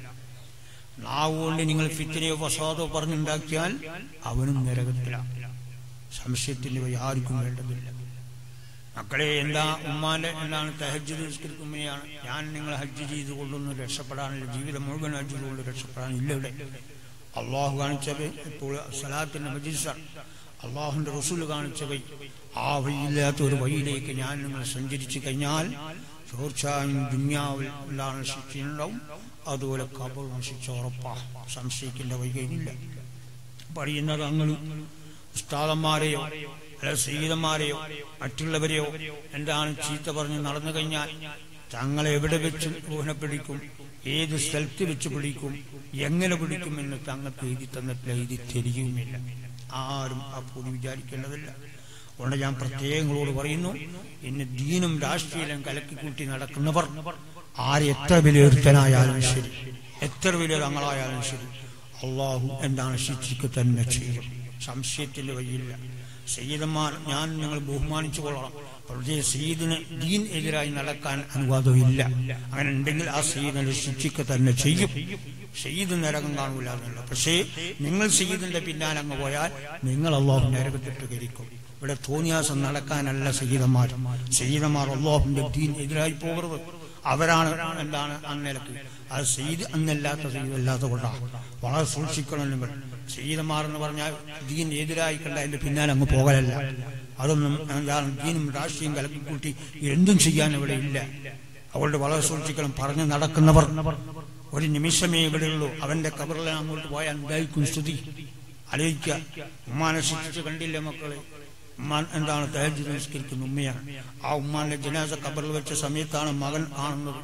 നാവ് കൊണ്ട് നിങ്ങൾ ഫിത്തിനെയോ ഫസാദോ പറഞ്ഞുണ്ടാക്കിയാൽ അവനും നരകത്തിലാണ് സംശയത്തിന്റെ വഴി ആർക്കും വേണ്ടതില്ല മക്കളെ എന്താ ഉമ്മാന്റെ എന്താണ് തഹജ്ജ് നിസ്കരിക്കുമ്പോഴാണ് ഞാൻ നിങ്ങൾ ഹജ്ജ് ചെയ്ത് കൊണ്ടൊന്നും രക്ഷപ്പെടാനില്ല ജീവിതം മുഴുവൻ ഹജ്ജ് കൊണ്ട് രക്ഷപ്പെടാനില്ല ഇവിടെ അള്ളാഹു കാണിച്ചത് ഇപ്പോൾ സലാത്തിന്റെ മജിസാണ് അള്ളാഹുന്റെ റസൂൽ കാണിച്ചവൈ ആ വഴിയില്ലാത്ത ഒരു വഴിയിലേക്ക് ഞാൻ നിങ്ങൾ സഞ്ചരിച്ചു കഴിഞ്ഞാൽ തീർച്ചയായും ദുന്യാവിൽ എന്താണ് ശിക്ഷയുണ്ടാവും അതുപോലെ കബറും ശിക്ഷ ഉറപ്പാ സംശയിക്കേണ്ട വൈകയില്ല പറയുന്നത് അങ്ങ് ഉസ്താദന്മാരെയോ അല്ല സീതന്മാരെയോ മറ്റുള്ളവരെയോ എന്താണ് ചീത്ത പറഞ്ഞ് നടന്നു കഴിഞ്ഞാൽ തങ്ങളെ എവിടെ വെച്ച് ഊഹനെ പിടിക്കും ഏത് സ്ഥലത്ത് വെച്ച് പിടിക്കും എങ്ങനെ പിടിക്കുമെന്ന് തങ്ങൾക്ക് എഴുതി തന്നിട്ടില്ല എഴുതി തരികയുമില്ല ആരും അപ്പോൾ വിചാരിക്കേണ്ടതില്ല അതുകൊണ്ട് ഞാൻ പ്രത്യേകങ്ങളോട് പറയുന്നു ഇന്ന് ദീനും രാഷ്ട്രീയം കലക്കിക്കൂട്ടി നടക്കുന്നവർ ആര് എത്ര വിലയിരുത്തനായാലും ശരി എത്ര വലിയ തങ്ങളായാലും ശരി അള്ളാഹു എന്താണ് ശിക്ഷിക്ക് തന്നെ ചെയ്യും സംശയത്തിന്റെ വഴിയില്ല സയ്യിദന്മാർ ഞാൻ നിങ്ങൾ ബഹുമാനിച്ചു കൊള്ളണം പക്ഷേ സയ്യിദിന് ദീൻ എതിരായി നടക്കാൻ അനുവാദമില്ല അങ്ങനെ ഉണ്ടെങ്കിൽ ആ സയ്യിദിനെ ശിക്ഷിക്ക തന്നെ ചെയ്യും സയ്യിദ് നരകം കാണൂല എന്നല്ല പക്ഷേ നിങ്ങൾ സയ്യിദിന്റെ പിന്നാലെ അങ്ങ് പോയാൽ നിങ്ങൾ അള്ളാഹു നരകത്തിട്ട് കരിക്കും ഇവിടെ തോന്നിയാസം നടക്കാനല്ല സയ്യിദന്മാർ സയ്യിദന്മാർ അള്ളാഹുന്റെ ദീൻ എതിരായി പോകരുത് അവരാണ് എന്താണ് അന്നേലക്ക് അത് സെയ്ത് അന്നല്ലാത്ത സെയ്ത് അല്ലാത്ത കൊണ്ടാണ് വളരെ സൂക്ഷിക്കണം നിങ്ങൾ സെയ്തമാർ എന്ന് പറഞ്ഞാൽ ദീൻ എതിരായി കണ്ട അതിന്റെ പിന്നാലെ അങ്ങ് പോകലല്ല അതൊന്നും എന്താണ് ദീനും രാഷ്ട്രീയം കലക്കിക്കൂട്ടി എന്തും ചെയ്യാൻ ഇവിടെ ഇല്ല അവളുടെ വളരെ സൂക്ഷിക്കണം പറഞ്ഞു നടക്കുന്നവർ ഒരു നിമിഷമേ ഇവിടെയുള്ളൂ അവന്റെ കബറിൽ അങ്ങോട്ട് പോയാൽ എന്തായിരിക്കും സ്തുതി ആലോചിക്കുക ഉമ്മാനെ ശിക്ഷിച്ച് കണ്ടില്ല മക്കളെ ഉമ്മാൻ എന്താണ് തഹജ് നിസ്കരിക്കുന്ന ഉമ്മയാണ് ആ ഉമ്മാന്റെ ജനാസ കബറിൽ വെച്ച സമയത്താണ് മകൻ കാണുന്നത്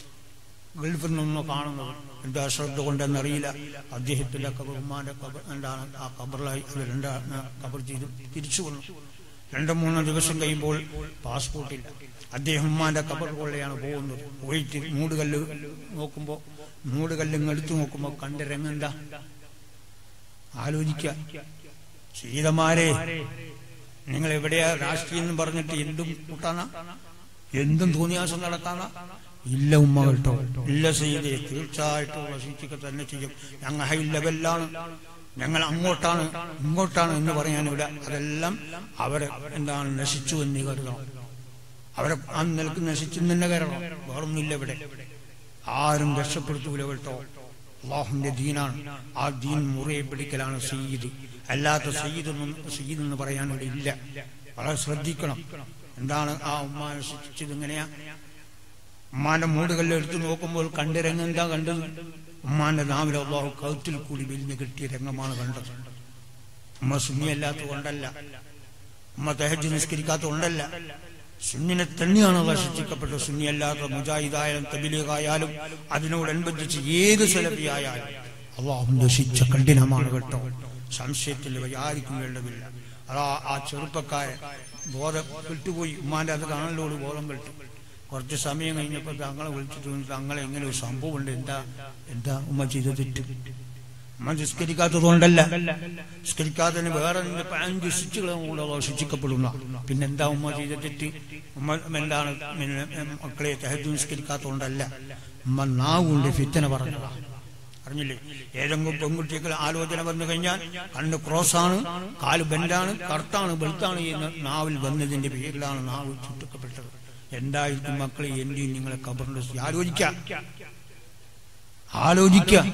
ഗൾഫിൽ നിന്ന് കാണുന്നത് എന്താ ശ്രദ്ധ കൊണ്ടെന്നറിയില്ല അദ്ദേഹത്തിന്റെ കബർ ഉമ്മാന്റെ കബർ എന്താണ് ആ കബറിലായി അത് രണ്ടാണ് കബർ ചെയ്ത് തിരിച്ചു വന്നു രണ്ടു മൂന്ന് ദിവസം കഴിയുമ്പോൾ പാസ്പോർട്ടില്ല അദ്ദേഹം ഉമ്മാന്റെ കബർ കൊള്ളയാണ് പോകുന്നത് പോയിട്ട് മൂടുകല്ല് നോക്കുമ്പോ മൂടുകല്ല് എടുത്തു നോക്കുമ്പോ കണ്ട രംഗെന്താ ആലോചിക്ക ശീതമാരെ നിങ്ങൾ എവിടെയാ രാഷ്ട്രീയം എന്ന് പറഞ്ഞിട്ട് എന്തും കൂട്ടാന എന്തും തോന്നിയാസം നടക്കാന ഇല്ല ഉമ്മ കേട്ടോ ഇല്ല ചെയ്തേ തീർച്ചയായിട്ടും ശിക്ഷിക്ക തന്നെ ചെയ്യും ഞങ്ങൾ ഹൈ ലെവലിലാണ് ഞങ്ങൾ അങ്ങോട്ടാണ് ഇങ്ങോട്ടാണ് എന്ന് പറയാനില്ല അതെല്ലാം അവരെ എന്താണ് നശിച്ചു എന്ന് കരുതണം അവരെ ആ നിലക്ക് നശിച്ചു തന്നെ കയറണം വേറൊന്നുമില്ല ഇവിടെ ആരും രക്ഷപ്പെടുത്തൂല കേട്ടോ അള്ളാഹുന്റെ ദീനാണ് ആ ദീൻ മുറിയെ പിടിക്കലാണ് സയ്യിദ് അല്ലാത്ത സയ്യിദ് എന്നും സയ്യിദ് എന്ന് പറയാൻ ഇവിടെ ഇല്ല വളരെ ശ്രദ്ധിക്കണം എന്താണ് ആ ഉമ്മാനെ ശിക്ഷിച്ചത് എങ്ങനെയാ ഉമ്മാന്റെ മൂടുകല്ല് എടുത്തു നോക്കുമ്പോൾ കണ്ട രംഗം എന്താ കണ്ടത് ഉമ്മാന്റെ നാവിലെ അള്ളാഹു കഴുത്തിൽ കൂടി വിരിഞ്ഞ് കിട്ടിയ രംഗമാണ് കണ്ടത് ഉമ്മ സുന്നിയല്ലാത്ത കൊണ്ടല്ല ഉമ്മ തെഹജ് നിസ്കരിക്കാത്ത കൊണ്ടല്ല സുന്നിനെ തന്നെയാണ് അള്ളാഹ് ശിക്ഷിക്കപ്പെട്ടത് സുന്നിയല്ലാത്ത മുജാഹിദായാലും തബിലീഗായാലും അതിനോടനുബന്ധിച്ച് ഏത് സെലഫിയായാലും അള്ളാഹുന്റെ ശിക്ഷ കഠിനമാണ് കേട്ടോ സംശയത്തിൽ ആർക്കും വേണ്ടതില്ല അതാ ആ ചെറുപ്പക്കാരൻ ബോധം വിട്ടുപോയി ഉമ്മാന്റെ അത് കാണലോട് ബോധം കിട്ടും കുറച്ച് സമയം കഴിഞ്ഞപ്പോൾ തങ്ങളെ വിളിച്ചിട്ട് വന്നിട്ട് തങ്ങളെ എങ്ങനെ ഒരു സംഭവം ഉണ്ട് എന്താ എന്താ ഉമ്മ ചെയ്ത തെറ്റ് ഉമ്മ നിസ്കരിക്കാത്തതുകൊണ്ടല്ല നിസ്കരിക്കാത്തതിന് വേറെ നിന്റെ പതിനഞ്ച് ശിക്ഷകളും കൂടെ അള്ളാഹു ശിക്ഷിക്കപ്പെടുന്ന പിന്നെന്താ ഉമ്മ ചെയ്ത തെറ്റ് ഉമ്മ എന്താണ് പിന്നെ മക്കളെ തഹജ് നിസ്കരിക്കാത്തതുകൊണ്ടല്ല ഉമ്മ നാവുകൊണ്ട് ഫിത്തന പറഞ്ഞതാ അറിഞ്ഞില്ലേ ഏതെങ്കിലും പെൺകുട്ടികൾ ആലോചന വന്നു കഴിഞ്ഞാൽ കണ്ണ് ക്രോസാണ് കാല് ബെൻഡാണ് കറുത്താണ് വെളുത്താണ് ഈ നാവിൽ വന്നതിന്റെ പേരിലാണ് നാവ് ചുട്ടുക്കപ്പെട്ടത് എന്തായിരിക്കും മക്കളെ എന്റെയും നിങ്ങളെ കബറിന്റെ സ്ഥിതി? ആലോചിക്കാം ആലോചിക്കാം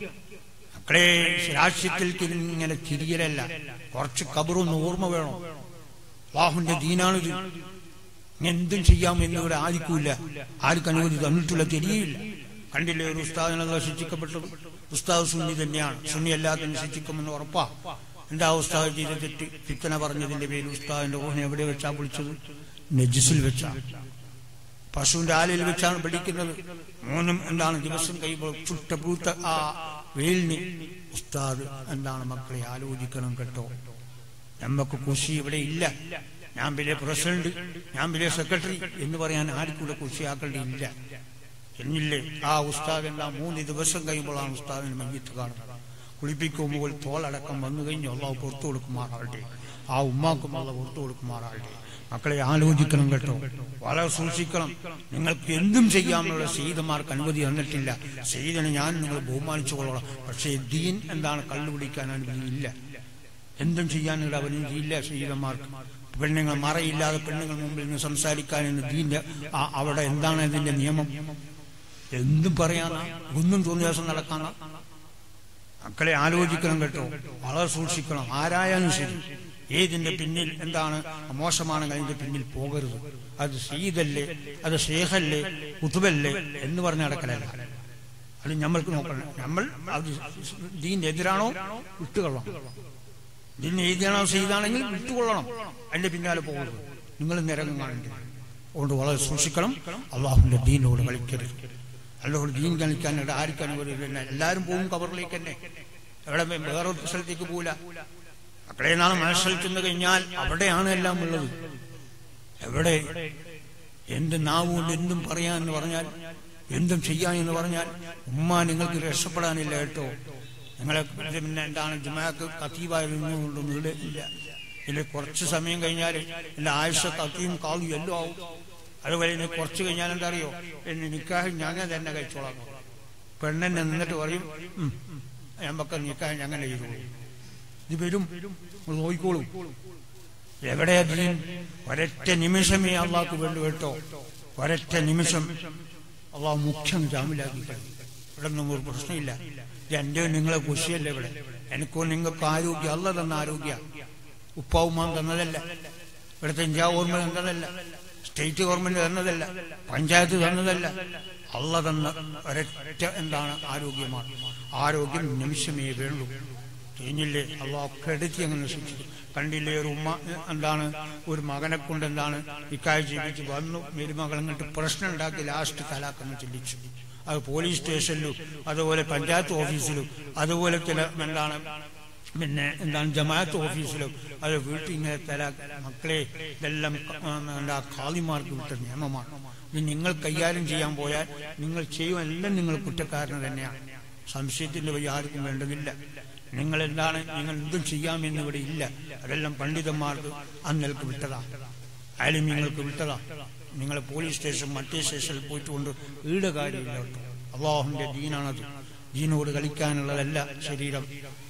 മക്കളെ രാഷ്ട്രീയത്തിൽ ഇങ്ങനെ തിരിയലല്ല കുറച്ച് കബറൊന്ന് ഓർമ്മ വേണം അള്ളാഹുന്റെ ദീനാണിത് ഇനി എന്തും ചെയ്യാം എന്നിവിടെ ആർക്കൂല ആർക്കും അനുമതി തന്നിട്ടുള്ള തിരിയില്ല കണ്ടില്ലേ ഒരു ഉസ്താദിനെ ശിക്ഷിക്കപ്പെട്ടത് ഉസ്താദ് സുന്നി തന്നെയാണ് സുന്നി അല്ലാത്തതിന് ശിക്ഷിക്കുമെന്ന് ഉറപ്പാ എന്താ ഉസ്താദ് ചെയ്ത തെറ്റ് ഫിത്തന പറഞ്ഞതിന്റെ പേര് ഉസ്താദിന്റെ ഓഹനെ എവിടെ വെച്ചാ വിളിച്ചത് നെജിസിൽ വെച്ചാ പശുവിന്റെ ആലയിൽ വെച്ചാണ് പിടിക്കുന്നത് മൂന്നും എന്താണ് ദിവസം കഴിയുമ്പോൾ ചുട്ടപൂത്ത ആ വെയിലിന് ഉസ്താദ് എന്താണ് മക്കളെ ആലോചിക്കണം കേട്ടോ നമുക്ക് കുശി ഇവിടെ ഇല്ല ഞാൻ വലിയ പ്രസിഡന്റ് ഞാൻ വലിയ സെക്രട്ടറി എന്ന് പറയാൻ ആർക്കൂടെ കുശിയാക്കേണ്ടിയില്ല എന്നില്ലേ ആ ഉസ്താദ് എല്ലാം മൂന്ന് ദിവസം കഴിയുമ്പോഴാണ് ഉസ്താദിന് മയ്യത്ത് കാണുന്നത് കുളിപ്പിക്കുമ്പോൾ തോളടക്കം വന്നു കഴിഞ്ഞ് അള്ളാഹ് പുറത്തു കൊടുക്കുമാറാകട്ടെ ആ ഉമ്മാക്കും അള്ളാഹ് പുറത്തു കൊടുക്കുമാറാകട്ടെ മക്കളെ ആലോചിക്കണം കേട്ടോ വളരെ സൂക്ഷിക്കണം നിങ്ങൾക്ക് എന്തും ചെയ്യാനുള്ള സീതമാർക്ക് അനുമതി തന്നിട്ടില്ല സീതനെ ഞാൻ നിങ്ങൾ ബഹുമാനിച്ചു കൊള്ളണം പക്ഷേ ദീൻ എന്താണ് കള്ളുപിടിക്കാൻ അനുമതിയില്ല എന്തും ചെയ്യാനുള്ള അവനുമതിയില്ല സീതമാർക്ക് പെണ്ണുങ്ങൾ മറയില്ലാതെ പെണ്ണുങ്ങൾ മുമ്പിൽ നിന്ന് സംസാരിക്കാൻ എന്ന് ദീന്റെ ആ- അവിടെ എന്താണ് ഇതിന്റെ നിയമം എന്തും പറയാനാ ഒന്നും തോന്നിയ ദിവസം നടക്കാനാ മക്കളെ ആലോചിക്കണം കേട്ടോ വളരെ സൂക്ഷിക്കണം ആരായാലും ശരി ഏതിന്റെ പിന്നിൽ എന്താണ് മോശമാണെങ്കിൽ അതിന്റെ പിന്നിൽ പോകരുത് അത് സീതല്ലേ അത് ഷേഖല്ലേ കുത്തുബല്ലേ എന്ന് പറഞ്ഞ നടക്കലല്ല അത് നമ്മൾക്ക് നോക്കണം നമ്മൾ അത് ദീന്റെ എതിരാണോ വിട്ടുകൊള്ളണം ഇതിന് എഴുതിയാണോ ചെയ്താണെങ്കിൽ വിട്ടുകൊള്ളണം അതിന്റെ പിന്നാലെ പോകരുത് നിങ്ങൾ നിരങ്ങും കാണേണ്ടി വരും. അതുകൊണ്ട് വളരെ സൂക്ഷിക്കണം അള്ളാഹുവിന്റെ ദീനോട് കളിക്കരുത് അല്ലാഹുടെ ദീൻ കളിക്കാൻ ഇവിടെ ആർക്കും അനുവദിക്കില്ല എല്ലാവരും പോകും കബറിലേക്ക് തന്നെ എവിടെ വേറെ ഒരു സ്ഥലത്തേക്ക് പോകില്ല മക്കളെ നാളെ മനസ്സിൽ ചെന്ന് കഴിഞ്ഞാൽ അവിടെയാണ് എല്ലാം ഉള്ളത് എവിടെ എന്ത് നാവുകൊണ്ട് എന്തും പറയാൻ എന്ന് പറഞ്ഞാൽ എന്തും ചെയ്യാൻ എന്ന് പറഞ്ഞാൽ ഉമ്മ നിങ്ങൾക്ക് രക്ഷപ്പെടാനില്ല കേട്ടോ നിങ്ങളെ പിന്നെ എന്താണ് ജുമാക്ക് കത്തീവായിരുന്നുകൊണ്ടൊന്നും ഇവിടെ ഇല്ല ഇല്ല കുറച്ച് സമയം കഴിഞ്ഞാൽ എന്റെ ആയുഷ കത്തിയും കാളും എല്ലാം ആവും അതുപോലെ ഇനി കുറച്ച് കഴിഞ്ഞാൽ എന്താ അറിയോ എന്നെ നിക്കാഹ് ഞാൻ തന്നെ കഴിച്ചോളാം പെണ്ണെന്നെ നിന്നിട്ട് പറയും "ഉം, ഞമ്മക്ക് നിക്കാഹ് ഞങ്ങനെ ചെയ്തോളൂ ഇത് വരും നിങ്ങൾ നോക്കിക്കോളൂ എവിടെയാ ദീൻ ഒരൊറ്റ നിമിഷമേ അള്ളാഹ്ക്ക് വേണ്ടി കേട്ടോ ഒരൊറ്റ നിമിഷം അള്ളാഹ് മുഖ്യം ജാമിലാക്കി കഴിഞ്ഞു ഇവിടെ ഒന്നും ഒരു പ്രശ്നമില്ല ഇത് എന്റെ നിങ്ങളെ കുശിയല്ല ഇവിടെ എനിക്കോ നിങ്ങൾക്ക് ആരോഗ്യം അല്ല തന്ന ആരോഗ്യ ഉപ്പാവുമാൻ തന്നതല്ല ഇവിടുത്തെ ഇന്ത്യ ഗവൺമെന്റ് തന്നതല്ല സ്റ്റേറ്റ് ഗവൺമെന്റ് തന്നതല്ല പഞ്ചായത്ത് തന്നതല്ല അല്ല തന്ന ഒരൊറ്റ എന്താണ് ആരോഗ്യമാണ് ആരോഗ്യം നിമിഷമേ വേണ്ടു കഴിഞ്ഞില്ലേ അള്ളാഹ് എടുത്തി അങ്ങനെ ശിക്ഷിച്ചു കണ്ടില്ലേ ഒരു ഉമ്മ എന്താണ് ഒരു മകനെ കൊണ്ട് എന്താണ് ഇക്കായ ജീവിച്ച് വന്നു മരുമകൾ അങ്ങോട്ട് പ്രശ്നം ഉണ്ടാക്കി ലാസ്റ്റ് തലാക്കെന്ന് ചിന്തിച്ചു അത് പോലീസ് സ്റ്റേഷനിലും അതുപോലെ പഞ്ചായത്ത് ഓഫീസിലും അതുപോലെ ചില എന്താണ് പിന്നെ എന്താണ് ജമാഅത്ത് ഓഫീസിലും അത് വീട്ടിൽ ഇങ്ങനെ തലാ മക്കളെ ഇതെല്ലാം ക- എന്താ കാളിമാർക്ക് വിട്ട നിയമമാണ് ഇത് നിങ്ങൾ കൈകാര്യം ചെയ്യാൻ പോയാൽ നിങ്ങൾ ചെയ്യും എല്ലാം നിങ്ങൾ കുറ്റക്കാരന് തന്നെയാണ് സംശയത്തിന്റെ വഴി ആർക്കും വേണ്ടതില്ല നിങ്ങൾ എന്താണ് നിങ്ങൾ എന്തും ചെയ്യാമെന്ന് ഇവിടെ ഇല്ല അതെല്ലാം പണ്ഡിതന്മാർക്ക് അന്നൽക്ക് വിട്ടതാ ആലിമ്യങ്ങൾക്ക് വിട്ടതാ നിങ്ങൾ പോലീസ് സ്റ്റേഷൻ മറ്റേ സ്റ്റേഷനിൽ പോയിട്ട് കൊണ്ട് വീട് കാര്യമില്ല കേട്ടോ അള്ളാഹുന്റെ ദീനാണത് ദീനോട് കളിക്കാനുള്ളതല്ല ശരീരം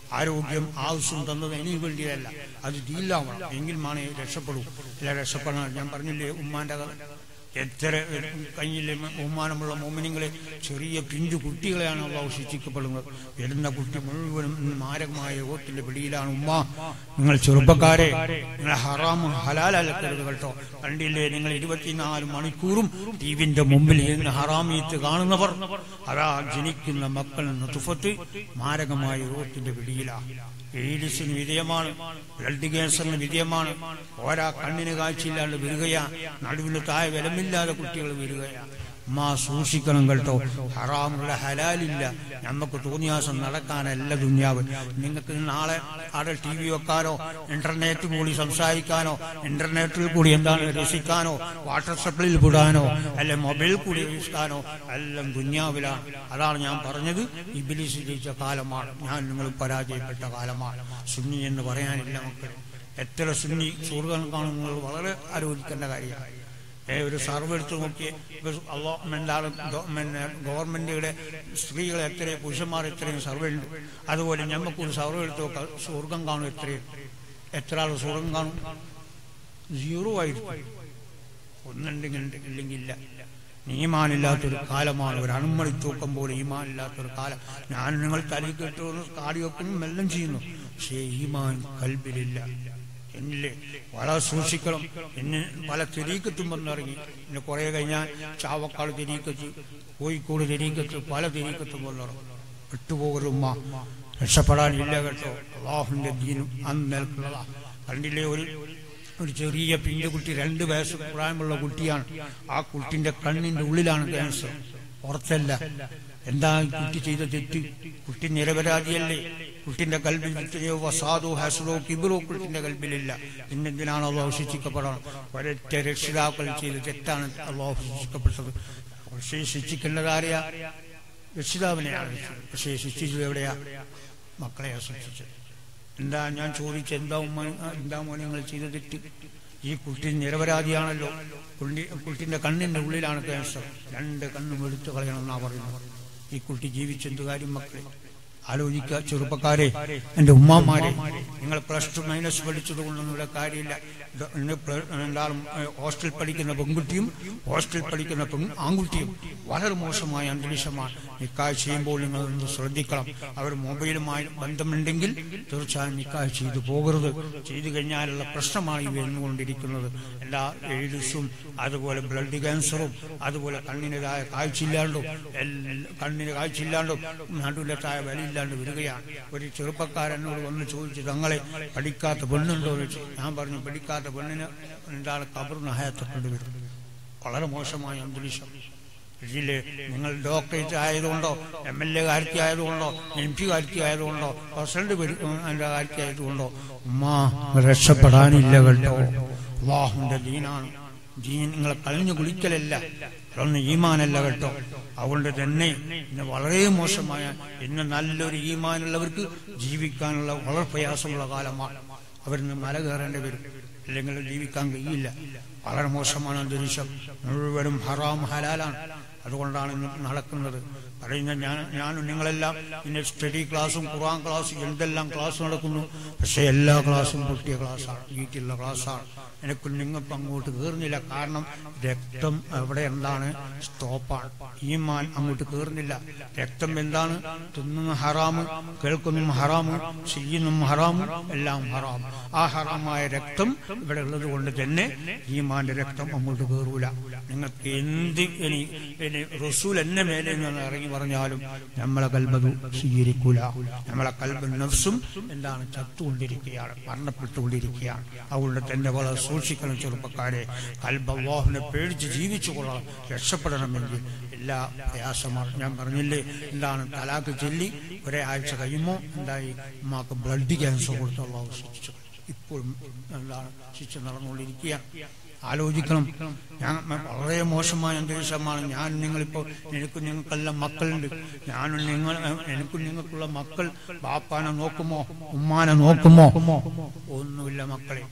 ആരോഗ്യം ആവശ്യം തന്നത് എനിക്ക് വേണ്ടിയല്ല അത് ദീലാവണം എങ്കിൽ മാണേ രക്ഷപ്പെടൂ അല്ല രക്ഷപ്പെടണം ഞാൻ പറഞ്ഞില്ലേ ഉമ്മാന്റെ കഥ എത്ര കയ്യിലെ ബഹുമാനമുള്ള മോമിനിങ്ങളെ ചെറിയ പിഞ്ചു കുട്ടികളെയാണ് അള്ളാഹു ശിക്ഷിക്കപ്പെടുന്നത് വരുന്ന കുട്ടി മുഴുവനും ഇന്ന് മാരകമായ യോഗത്തിന്റെ പിടിയിലാണ് ഉമ്മ നിങ്ങൾ ചെറുപ്പക്കാരെ നിങ്ങൾ ഹറാമും ഹലാലക്കരുത് കേട്ടോ കണ്ടില്ലേ നിങ്ങൾ ഇരുപത്തിനാല് മണിക്കൂറും ടിവിന്റെ മുമ്പിൽ ഇരുന്ന് ഹറാമീത്ത് കാണുന്നവർ അതാ ജനിക്കുന്ന മക്കൾ തുഫത്ത് മാരകമായ രോഗത്തിന്റെ പിടിയിലാണ് എയ്ഡ്സിന് വിധേയമാണ് ബ്ലഡ് ക്യാൻസറിന് വിധേയമാണ് ഓരാ കണ്ണിന് കാഴ്ചയില്ലാണ്ട് വരികയാ നടുവിന് താഴെ വിലമില്ലാതെ കുട്ടികൾ വരികയാ മാ സൂക്ഷിക്കണം കേട്ടോ ഹറാമുള്ള ഹലാലില്ല നമുക്ക് തോന്നിയാസം നടക്കാനല്ല ദുന്യാവ് നിങ്ങൾക്ക് നാളെ അവിടെ ടി വി വെക്കാനോ ഇന്റർനെറ്റ് കൂടി സംസാരിക്കാനോ ഇന്റർനെറ്റിൽ കൂടി എന്താണ് രസിക്കാനോ വാട്സപ്പിൽ വിടാനോ അല്ലെ മൊബൈൽ കൂടി രസിക്കാനോ എല്ലാം ദുന്യാവിലാണ് അതാണ് ഞാൻ പറഞ്ഞത് ഇബിലിസ് ജയിച്ച കാലമാണ് ഞാൻ നിങ്ങൾ പരാജയപ്പെട്ട കാലമാണ് സുന്നി എന്ന് പറയാനില്ല മക്കളെ എത്ര സുന്നി സുഹൃത്തുക്കൾ കാണുന്നത് വളരെ ആലോചിക്കേണ്ട കാര്യമാണ് ഏ, ഒരു സർവേ എടുത്ത് നോക്കി അല്ലോ എന്താണ് ഗവൺമെന്റിയുടെ സ്ത്രീകൾ എത്രയും പുരുഷന്മാർ എത്രയും സർവേ ഉണ്ട് അതുപോലെ ഞമ്മക്കൊരു സർവേ എടുത്ത് നോക്കാം സ്വർഗം കാണും എത്രയും എത്ര ആൾ സ്വർഗം കാണും സീറോ ആയിരിക്കും ഒന്നുണ്ടെങ്കിൽ ഉണ്ട്, ഇല്ലെങ്കിൽ ഇല്ല ഈമാനില്ലാത്തൊരു കാലമാണ് ഒരു അണുമണി തൂക്കം പോലെ ഈമാനില്ലാത്തൊരു കാലം ഞാൻ നിങ്ങൾ തലയിൽ കെട്ടുന്നു കാടി വെക്കുന്നു എല്ലാം ചെയ്യുന്നു പക്ഷേ ഈമാൻ കൽബിലില്ല എന്നില്ലേ വളരെ സൂക്ഷിക്കണം എന്നെ പല തെരീക്കത്തും വന്നിറങ്ങി പിന്നെ കുറെ കഴിഞ്ഞാൽ ചാവക്കാട് തെരീക്കത്ത് കോഴിക്കോട് തെരീക്കത്ത് പല തെരീക്കത്തും വന്നിറങ്ങും വിട്ടുപോകരുത് ഉമ്മ രക്ഷപ്പെടാനില്ല കേട്ടോ അള്ളാഹുന്റെ ദീനും അന്ന് നിൽക്കുന്നതാ കണ്ടില്ലേ ഒരു ഒരു ചെറിയ പിഞ്ചു കുട്ടി രണ്ട് വയസ്സ് പ്രായമുള്ള കുട്ടിയാണ് ആ കുട്ടിന്റെ കണ്ണിന്റെ ഉള്ളിലാണ് ക്യാൻസർ പുറത്തല്ല എന്താ ഈ കുട്ടി ചെയ്ത തെറ്റ് കുട്ടി നിരപരാധിയല്ലേ കുട്ടിന്റെ കൽബിൽ എത്രയോ വസാദോ ഹസറോ കിബിറോ കുട്ടിന്റെ കൽബിലില്ല പിന്നെന്തിനാണ് അള്ളാഹു ശിക്ഷിക്കപ്പെടണം ഒരൊറ്റ രക്ഷിതാക്കൾ ചെയ്ത തെറ്റാണ് അള്ളാഹു ശിക്ഷിക്കപ്പെട്ടത് പക്ഷേ ശിക്ഷിക്കേണ്ടത് ആരെയാ രക്ഷിതാവിനെയാണ് പക്ഷേ ശിക്ഷിച്ചത് എവിടെയാ മക്കളെയാ ശിക്ഷിച്ചത് എന്താ ഞാൻ ചോദിച്ച എന്താ ഉമ്മ എന്താ മോനെ നിങ്ങൾ ചെയ്ത തെറ്റ് ഈ കുട്ടി നിരപരാധിയാണല്ലോ കുട്ടി കുട്ടിന്റെ കണ്ണിന്റെ ഉള്ളിലാണ് ക്യാൻസർ രണ്ട് കണ്ണും എടുത്തു കളയണമെന്നാ പറയുന്നത് ഈ കുട്ടി ജീവിച്ചെന്ത് കാര്യം മക്കളെ ആലോചിക്കുക ചെറുപ്പക്കാരെ എന്റെ ഉമ്മാമാരെ നിങ്ങൾ പ്ലസ് ടു മൈനസ് പഠിച്ചത് കൊണ്ടൊന്നുള്ള കാര്യമില്ല ഇത് ഇന്ന് പ്ല- എന്താണ് ഹോസ്റ്റലിൽ പഠിക്കുന്ന പെൺകുട്ടിയും ഹോസ്റ്റലിൽ പഠിക്കുന്ന പെൺ ആൺകുട്ടിയും വളരെ മോശമായ അന്തരീക്ഷമാണ് നിക്കാഹ് ചെയ്യുമ്പോൾ നിങ്ങൾ ഒന്ന് ശ്രദ്ധിക്കണം അവർ മൊബൈലുമായി ബന്ധമുണ്ടെങ്കിൽ തീർച്ചയായും നിക്കാഹ് ചെയ്തു പോകരുത് ചെയ്തു കഴിഞ്ഞാലുള്ള പ്രശ്നമാണ് ഈ വരുന്നുകൊണ്ടിരിക്കുന്നത് എല്ലാ എയ്ഡ്സും അതുപോലെ ബ്ലഡ് ക്യാൻസറും അതുപോലെ കണ്ണിൻ്റെതായ കാഴ്ചയില്ലാണ്ടും എല്ലാ കണ്ണിന് കാഴ്ചയില്ലാണ്ടും നടുവിലത്തായ വിലയില്ലാണ്ട് വരികയാണ് ഒരു ചെറുപ്പക്കാരനോട് വന്ന് ചോദിച്ചു തങ്ങളെ പഠിക്കാത്ത പെണ്ണുണ്ടോ എന്ന് ചോദിച്ചു ഞാൻ പറഞ്ഞു പഠിക്കാത്ത പെണ്ണിന് എന്താണ് കബർ നഹയത്തെ കൊണ്ടുവരും വളരെ മോശമായ അന്തരീക്ഷം ഇതില് നിങ്ങൾ ഡോക്ടറേറ്റ് ആയതുകൊണ്ടോ എം എൽ എ കാര്യത്തി ആയതുകൊണ്ടോ എം പി കാര്യത്തി ആയതുകൊണ്ടോ പ്രസിഡന്റ് പരി- അതിന്റെ കാര്യത്തി ആയതുകൊണ്ടോ ഉമ്മ രക്ഷപ്പെടാനില്ല കേട്ടോ അള്ളാഹുന്റെ ദീനാണ് ദീൻ നിങ്ങളെ കളഞ്ഞു കുളിക്കലല്ല അതൊന്നും ഈമാനല്ല കേട്ടോ അതുകൊണ്ട് തന്നെ ഇന്ന് വളരെ മോശമായ ഇന്ന് നല്ലൊരു ഈമാനുള്ളവർക്ക് ജീവിക്കാനുള്ള വളരെ പ്രയാസമുള്ള കാലമാണ് അവരിന്ന് മല കയറേണ്ടി വരും അല്ലെങ്കിൽ ജീവിക്കാൻ കഴിയില്ല വളരെ മോശമാണ് അന്തരീക്ഷം മുഴുവനും ഹറാം ഹലാലാണ് അതുകൊണ്ടാണ് ഇന്ന് നടക്കുന്നത് പറയുന്ന ഞാൻ ഞാനും നിങ്ങളെല്ലാം ഇന്ന് സ്റ്റഡി ക്ലാസ്സും ഖുറാൻ ക്ലാസ്സും എന്തെല്ലാം ക്ലാസ് നടക്കുന്നു പക്ഷെ എല്ലാ ക്ലാസ്സും പൊട്ടിയ ക്ലാസ്സാണ് വീട്ടിലുള്ള ക്ലാസ്സാണ് എനിക്കും നിങ്ങൾക്ക് അങ്ങോട്ട് കയറുന്നില്ല കാരണം രക്തം എവിടെ എന്താണ് സ്റ്റോപ്പാണ് ഈമാൻ അങ്ങോട്ട് കയറുന്നില്ല രക്തം എന്താണ് തിന്നുന്ന ഹറാമ് കേൾക്കുന്നതും ഹറാമ് ചെയ്യുന്നതും ഹറാമ് എല്ലാം ഹറാം ആ ഹറാമായ രക്തം ഇവിടെ ഉള്ളത് കൊണ്ട് തന്നെ ഈമാന്റെ രക്തം അങ്ങോട്ട് കയറൂല നിങ്ങൾക്ക് എന്ത് ഇനി ഇനി റസൂൽ എന്നെ മേലെ നിന്ന് ഇറങ്ങി പറഞ്ഞാലും നമ്മളെ കൽബത് സ്വീകരിക്കൂല നമ്മളെ കൽബ് നഫ്സും എന്താണ് ചത്തുകൊണ്ടിരിക്കുകയാണ് മരണപ്പെട്ടുകൊണ്ടിരിക്കുകയാണ് അതുകൊണ്ട് തന്നെ വളരെ സൂക്ഷിക്കണം ചെറുപ്പക്കാരെ കൽബ് അള്ളാഹുവിനെ പേടിച്ച് ജീവിച്ചു കൊള്ളണം രക്ഷപ്പെടണമെങ്കിൽ എല്ലാ പ്രയാസമാണ് ഞാൻ പറഞ്ഞില്ലേ എന്താണ് തലാക്ക് ചൊല്ലി ഒരാഴ്ച കഴിയുമ്പോൾ എന്തായി ഉമ്മാക്ക് ബ്ലഡ് ക്യാൻസർ കൊടുത്ത് അള്ളാഹു ശിക്ഷിച്ചു ഇപ്പോഴും എന്താണ് ശിക്ഷ നടന്നുകൊണ്ടിരിക്കുകയാണ് ആലോചിക്കണം ഞാൻ വളരെ മോശമായ അന്തരീക്ഷമാണ് ഞാൻ നിങ്ങളിപ്പോൾ എനിക്കും നിങ്ങൾക്കെല്ലാം മക്കളുണ്ട് ഞാനും നിങ്ങൾ എനിക്കും നിങ്ങൾക്കുള്ള മക്കൾ ബാപ്പാനെ നോക്കുമോ ഉമ്മാനെ നോക്കുമോ ഒന്നുമില്ല മക്കളെ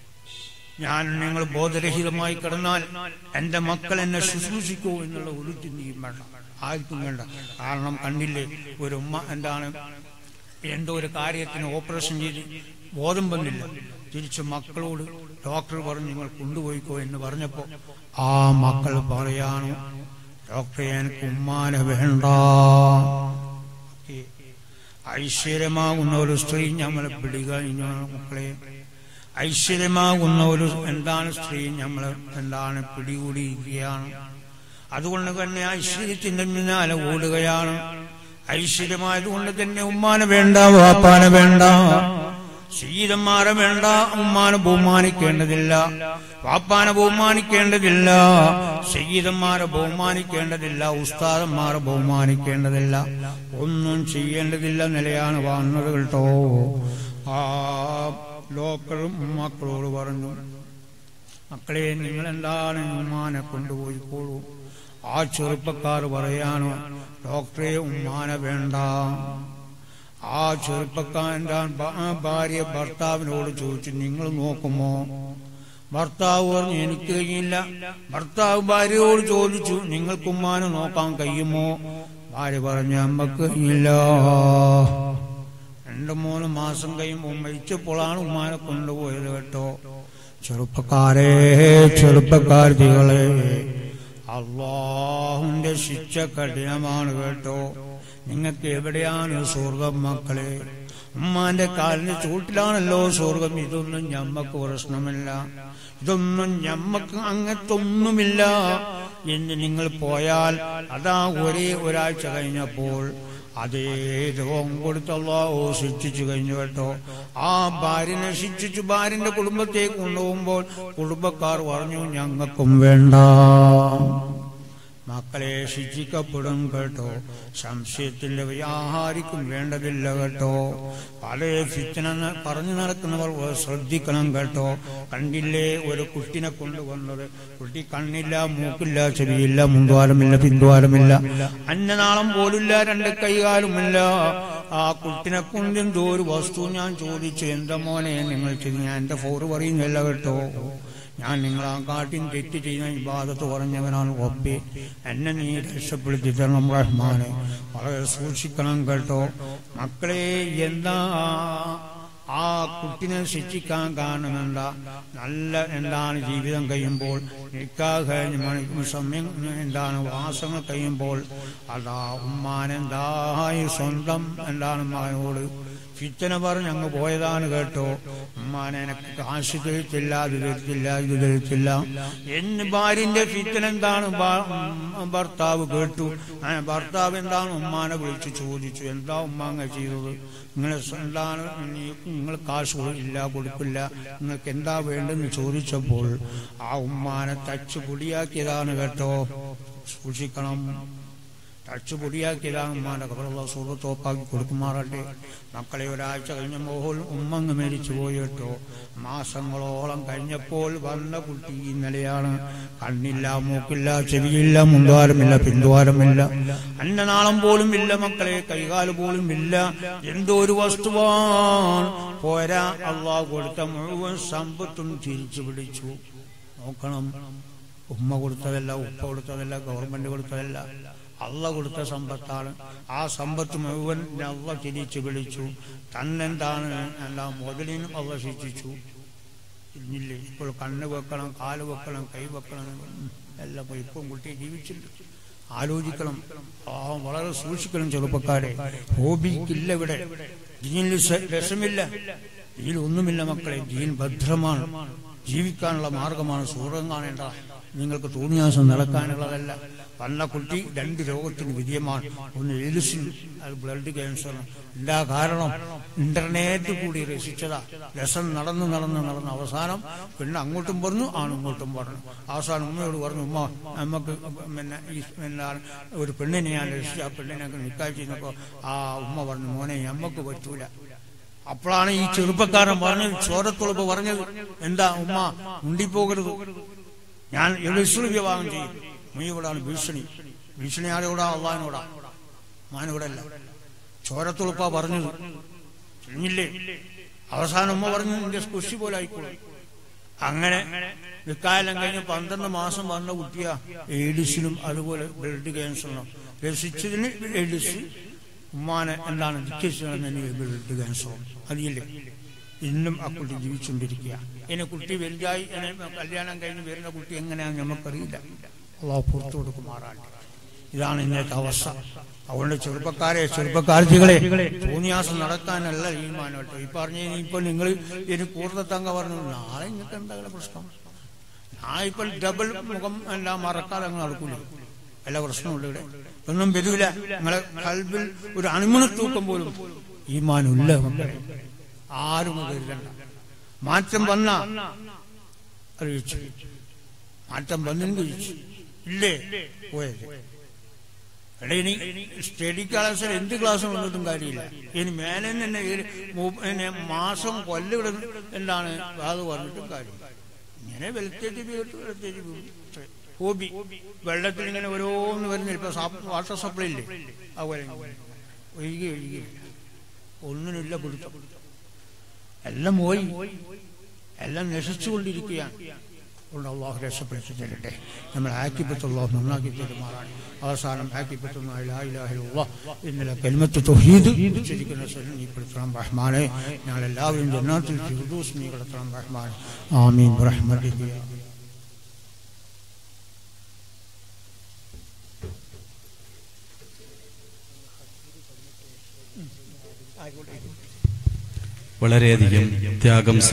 ഞാൻ നിങ്ങൾ ബോധരഹിതമായി കിടന്നാൽ എന്റെ മക്കൾ എന്നെ ശുശ്രൂഷിക്കൂ എന്നുള്ള ഒരു ചിന്തയും വേണ്ട ആർക്കും വേണ്ട കാരണം കണ്ടില്ലേ ഒരു ഉമ്മ എന്താണ് എന്തോ ഒരു കാര്യത്തിന് ഓപ്പറേഷൻ ചെയ്ത് ബോധം വന്നില്ല തിരിച്ച് മക്കളോട് ഡോക്ടർ പറഞ്ഞു നിങ്ങൾ കൊണ്ടുപോയിക്കോ എന്ന് പറഞ്ഞപ്പോ ആ മക്കൾ പറയാണ് ഡോക്ടറെ എനിക്ക് ഉമ്മാനെ വേണ്ട ഐശ്വര്യമാകുന്ന ഒരു സ്ത്രീ നമ്മളെ പിടികഴിഞ്ഞ മക്കളെ ഐശ്വര്യമാകുന്ന ഒരു എന്താണ് സ്ത്രീ നമ്മളെ എന്താണ് പിടികൂടിയിരിക്കുകയാണ് അതുകൊണ്ട് തന്നെ ഐശ്വര്യത്തിന്റെ പിന്നാലെ ഓടുകയാണ് ഐശ്വര്യമായതുകൊണ്ട് തന്നെ ഉമ്മാനെ വേണ്ട വാപ്പാനെ വേണ്ട ശീതന്മാരെ വേണ്ട ഉമ്മാനെ ബഹുമാനിക്കേണ്ടതില്ല വാപ്പാനെ ബഹുമാനിക്കേണ്ടതില്ല ശീതന്മാരെ ബഹുമാനിക്കേണ്ടതില്ല ഉസ്താദന്മാരെ ബഹുമാനിക്കേണ്ടതില്ല ഒന്നും ചെയ്യേണ്ടതില്ല നിലയാണ് വന്നത് കേട്ടോ ആ ലോക്കളും മക്കളോട് പറഞ്ഞു മക്കളെ നിങ്ങൾ എന്താണ് ഉമ്മാനെ കൊണ്ടുപോയിക്കോളൂ ആ ചെറുപ്പക്കാർ പറയാണ് ഡോക്ടറെ ഉമ്മാനെ വേണ്ട ആ ചെറുപ്പക്കാരൻ്റെ ഭാര്യ ഭർത്താവിനോട് ചോദിച്ചു നിങ്ങൾ നോക്കുമോ ഭർത്താവ് പറഞ്ഞു എനിക്ക് കഴിയില്ല ഭർത്താവ് ഭാര്യയോട് ചോദിച്ചു നിങ്ങൾക്ക് ഉമ്മാനെ നോക്കാൻ കഴിയുമോ ഭാര്യ പറഞ്ഞു അമ്മക്ക് കഴിയില്ല രണ്ടു മൂന്ന് മാസം കഴിയുമ്പോൾ മരിച്ചപ്പോഴാണ് ഉമ്മാനെ കൊണ്ടുപോയത് കേട്ടോ ചെറുപ്പക്കാരെ ചെറുപ്പക്കാരികളെ അള്ളാഹുന്റെ ശിക്ഷ കഠിനമാണ് കേട്ടോ നിങ്ങൾക്ക് എവിടെയാണ് സ്വർഗം മക്കളെ ഉമ്മാന്റെ കാലിന് ചൂട്ടിലാണല്ലോ സ്വർഗം ഇതൊന്നും ഞമ്മക്ക് പ്രശ്നമില്ല ഇതൊന്നും ഞമ്മക്ക് അങ്ങത്തൊന്നുമില്ല എന്ന് നിങ്ങൾ പോയാൽ അതാ ഒരേ ഒരാഴ്ച കഴിഞ്ഞപ്പോൾ അതേ രോഗം കൊടുത്തല്ലോ ശിക്ഷിച്ചു കഴിഞ്ഞു കേട്ടോ ആ ഭാര്യനെ ശിക്ഷിച്ചു ഭാര്യന്റെ കുടുംബത്തേക്ക് കൊണ്ടുപോകുമ്പോൾ കുടുംബക്കാർ പറഞ്ഞു ഞങ്ങൾക്കും വേണ്ട മക്കളെ ശിക്ഷിക്കപ്പെടും കേട്ടോ സംശയത്തിന്റെ വ്യാഹാരിക്കും വേണ്ടതില്ല കേട്ടോ പല ഫിത്തന പറഞ്ഞു നടക്കുന്നവർ ശ്രദ്ധിക്കണം കേട്ടോ കണ്ടില്ലേ ഒരു കുട്ടിനെ കൊണ്ടുവന്നത് കുട്ടി കണ്ണില്ല മൂക്കില്ല ചെവിയില്ല മുൻദ്വാരമില്ല പിൻദ്വാരമില്ല അന്നനാളം പോലില്ല രണ്ട് കൈകാലുമില്ല ആ കുട്ടിനെ കൊണ്ട് എന്തോ ഒരു വസ്തു ഞാൻ ചോദിച്ചു എന്താ മോനെ നിങ്ങൾ ചെയ്ത് ഞാൻ എന്റെ ഫോറ് പറയുന്നില്ല കേട്ടോ ഞാൻ നിങ്ങൾ ആ കാട്ടിൻ തെറ്റ് ചെയ്യുന്ന ഇബാദത്ത് പറഞ്ഞവനാണ് ഒപ്പി എന്നെ നീ രക്ഷപ്പെടുത്തി തരണം റഹ്മാനെ വളരെ സൂക്ഷിക്കണം കേട്ടോ മക്കളെ എന്താ ആ കുട്ടിനെ ശിക്ഷിക്കാൻ കാരണം എന്താ നല്ല എന്താണ് ജീവിതം കഴിയുമ്പോൾ നിക്കാഹ് കഴിഞ്ഞ് മണി സമയം എന്താണ് വാസങ്ങൾ കഴിയുമ്പോൾ അതാ ഉമ്മാനെന്തായി സ്വന്തം എന്താണ് മകനോട് ഫിത്തന പറഞ്ഞ് അങ്ങ് പോയതാണ് കേട്ടോ ഉമ്മാനെ എനക്ക് കാശ് തരുത്തില്ല അത് തരുത്തില്ല ഇത് തരുത്തില്ല എന്ന് ഭാര്യന്റെ ഫിത്തന എന്താണ് ഭർത്താവ് കേട്ടു അങ്ങനെ ഭർത്താവ് എന്താണ് ഉമ്മാനെ വിളിച്ച് ചോദിച്ചു എന്താ ഉമ്മാങ്ങ ചെയ്തത് നിങ്ങൾ എന്താണ് നിങ്ങൾ കാശ് ഇല്ല കൊടുക്കില്ല നിങ്ങൾക്ക് എന്താ വേണ്ടെന്ന് ചോദിച്ചപ്പോൾ ആ ഉമ്മാനെ തച്ച് പൊടിയാക്കിയതാണ് കേട്ടോ സൂക്ഷിക്കണം തച്ച് പൊടിയാക്കിയതാണ് ഉമ്മാന്റെ കബറുള്ള സുഹൃത്തോപ്പാക്കി കൊടുക്കുമാറട്ടെ മക്കളെ ഒരാഴ്ച കഴിഞ്ഞപ്പോൾ ഉമ്മങ്ങ് മരിച്ചു പോയി കേട്ടോ മാസങ്ങളോളം കഴിഞ്ഞപ്പോൾ വന്ന കുട്ടി ഇന്നലെയാണ് കണ്ണില്ല മൂക്കില്ല ചെവിയില്ല മുൻദ്വാരമില്ല പിൻദ്വാരമില്ല അന്നനാളം പോലും ഇല്ല മക്കളെ കൈകാല് പോലും ഇല്ല എന്തോ ഒരു വസ്തുവാണ് പോരാ അള്ളാഹ് കൊടുത്ത മുഴുവൻ സമ്പത്തും തിരിച്ചു പിടിച്ചു നോക്കണം ഉമ്മ കൊടുത്തതല്ല ഉപ്പ കൊടുത്തതല്ല ഗവൺമെന്റ് കൊടുത്തതല്ല അള്ള കൊടുത്ത സമ്പത്താണ് ആ സമ്പത്ത് മുഴുവൻ അള്ള തിരിച്ചു വിളിച്ചു തന്നെന്താണ് എന്താ മുതലിനും അള്ള ശിക്ഷിച്ചു ഇന്നില്ലേ ഇപ്പോൾ കണ്ണ് വെക്കണം കാല് വെക്കണം കൈ വെക്കണം എല്ലാം ഇപ്പം കുട്ടി ജീവിച്ചില്ല ആലോചിക്കണം ആ വളരെ സൂക്ഷിക്കണം ചെറുപ്പക്കാരെ ഹോബിക്കില്ല ഇവിടെ ദീനിൽ രസമില്ല ദീൻ ഒന്നുമില്ല മക്കളെ ദീൻ ഭദ്രമാണ് ജീവിക്കാനുള്ള മാർഗമാണ് സൂറം കാണേണ്ട നിങ്ങൾക്ക് തോന്നിയാസം നടക്കാനുള്ളതല്ല വന്ന കുട്ടി രണ്ട് രോഗത്തിന് വിധേയമാണ് ഒന്ന് എലിസിൻ അത് ബ്ലഡ് ക്യാൻസർ എന്താ കാരണം ഇന്റർനെറ്റ് കൂടി രസിച്ചതാ രസം നടന്ന് നടന്ന് നടന്ന് അവസാനം പിന്നെ അങ്ങോട്ടും പറഞ്ഞു ആണ് ഇങ്ങോട്ടും പറഞ്ഞു അവസാനം ഉമ്മയോട് പറഞ്ഞു ഉമ്മ നമുക്ക് പിന്നെ ഈ എന്താണ് ഒരു പെണ്ണിനെ ഞാൻ രസിച്ചു ആ പെണ്ണിനെ നിൽക്കാൻ ചെയ്യുന്നപ്പോ ആ ഉമ്മ പറഞ്ഞു മോനെ നമ്മക്ക് പറ്റൂല അപ്പോഴാണ് ഈ ചെറുപ്പക്കാരൻ പറഞ്ഞത് ചോരത്തുളപ്പ് പറഞ്ഞത് എന്താ ഉമ്മ മുണ്ടിപ്പോകരുത് ഞാൻ എളിസുൾ വിവാഹം ചെയ്യും മുഴുവനാണ് ഭീഷണി ഭീഷണി ആരോടാ അള്ളഹാനോടാ മാനോടല്ല ചോരത്തുളുപ്പാ പറഞ്ഞത് കഴിഞ്ഞില്ലേ അവസാനം ഉമ്മ പറഞ്ഞു നിന്റെ കുശി പോലെ ആയിക്കോളും അങ്ങനെ വിക്കാലം കഴിഞ്ഞ് പന്ത്രണ്ട് മാസം വന്ന കുട്ടിയാ എയ്ഡിസിനും അതുപോലെ ബ്ലഡ് ക്യാൻസറിനും രസിച്ചതിന് എയ്ഡിസ് ഉമ്മാനെ എന്താണ് ദുഃഖിച്ചതെന്ന് ബ്ലഡ് ക്യാൻസർ അതില്ലേ ഇന്നും ആ കുട്ടി ജീവിച്ചുകൊണ്ടിരിക്കുക ഇനി കുട്ടി വലുതായി ഇനി കല്യാണം കഴിഞ്ഞ് വരുന്ന കുട്ടി എങ്ങനെയാണെന്ന് നമുക്കറിയില്ല അള്ളാഹു പുറത്തു കൊടുക്കുമാറാണ് ഇതാണ് ഇന്നത്തെ അവസ്ഥ അതുകൊണ്ട് ചെറുപ്പക്കാരെ ചെറുപ്പക്കാർത്തികളെ തോന്നിയാസം നടക്കാനല്ല തീരുമാനം കേട്ടോ ഈ പറഞ്ഞ ഇപ്പൊ നിങ്ങൾ ഇനി കൂടുതത്തങ്ക പറഞ്ഞു നാളെ ഇങ്ങനത്തെ എന്തെങ്കിലും പ്രശ്നം നാളെ ഇപ്പൊ ഡബിൾ മുഖം എല്ലാം മറക്കാതെ അങ്ങ് നടക്കൂല വല്ല പ്രശ്നമുണ്ട് ഇവിടെ ഒന്നും വരില്ല നിങ്ങളെ കൽബിൽ ഒരു അണിമുണ തൂക്കം പോലും ഈമാനില്ല മക്കളെ ആരും കരുതണ്ട മാറ്റം വന്ന അറിയിച്ചു മാറ്റം വന്നെങ്കിൽ ചോദിച്ചു ഇല്ലേ പോയത് എടാ ഇനി സ്റ്റഡി ക്ലാസ്സിൽ എന്ത് ക്ലാസ് വന്നിട്ടും കാര്യമില്ല ഇനി മേലെ തന്നെ ഈ മൂ- പിന്നെ മാസം കൊല്ലിവിടെ എന്താണ് അത് പറഞ്ഞിട്ടും കാര്യമില്ല ഇങ്ങനെ വെൽത്തേജ് വെൽത്തേജ് ഹോബി വെള്ളത്തിൽ ഇങ്ങനെ ഓരോന്ന് വരുന്നില്ല ഇപ്പൊ സാപ്പ് വാട്ടർ സപ്ലൈ ഇല്ലേ അതുപോലെ ഒഴുകി ഒഴുകി ഒന്നിനില്ല പിടുത്തം എല്ലാം പോയി എല്ലാം നശിച്ചുകൊണ്ടിരിക്കുകയാണ് അതുകൊണ്ട് അള്ളാഹു രക്ഷപ്പെടുത്തി തരട്ടെ നമ്മൾ ആക്കിപ്പത്ത് അള്ളാഹു നന്നാക്കി തരുമാറാണ് അവസാനം ആക്കിപ്പത്തുന്ന ഇന്നലെ കെൽമത്ത് തൊഹീദ് ഉച്ചരിക്കുന്ന സ്വരം നീ പെടുത്തണം റഹ്മാനെ ഞങ്ങൾ എല്ലാവരും ജന്നാത്തിൽ ഫിർദൂസ് നീ കിടത്തണം റഹ്മാനെ ആമീൻ റഹ്മത്തിക്ക് വളരെയധികം ത്യാഗം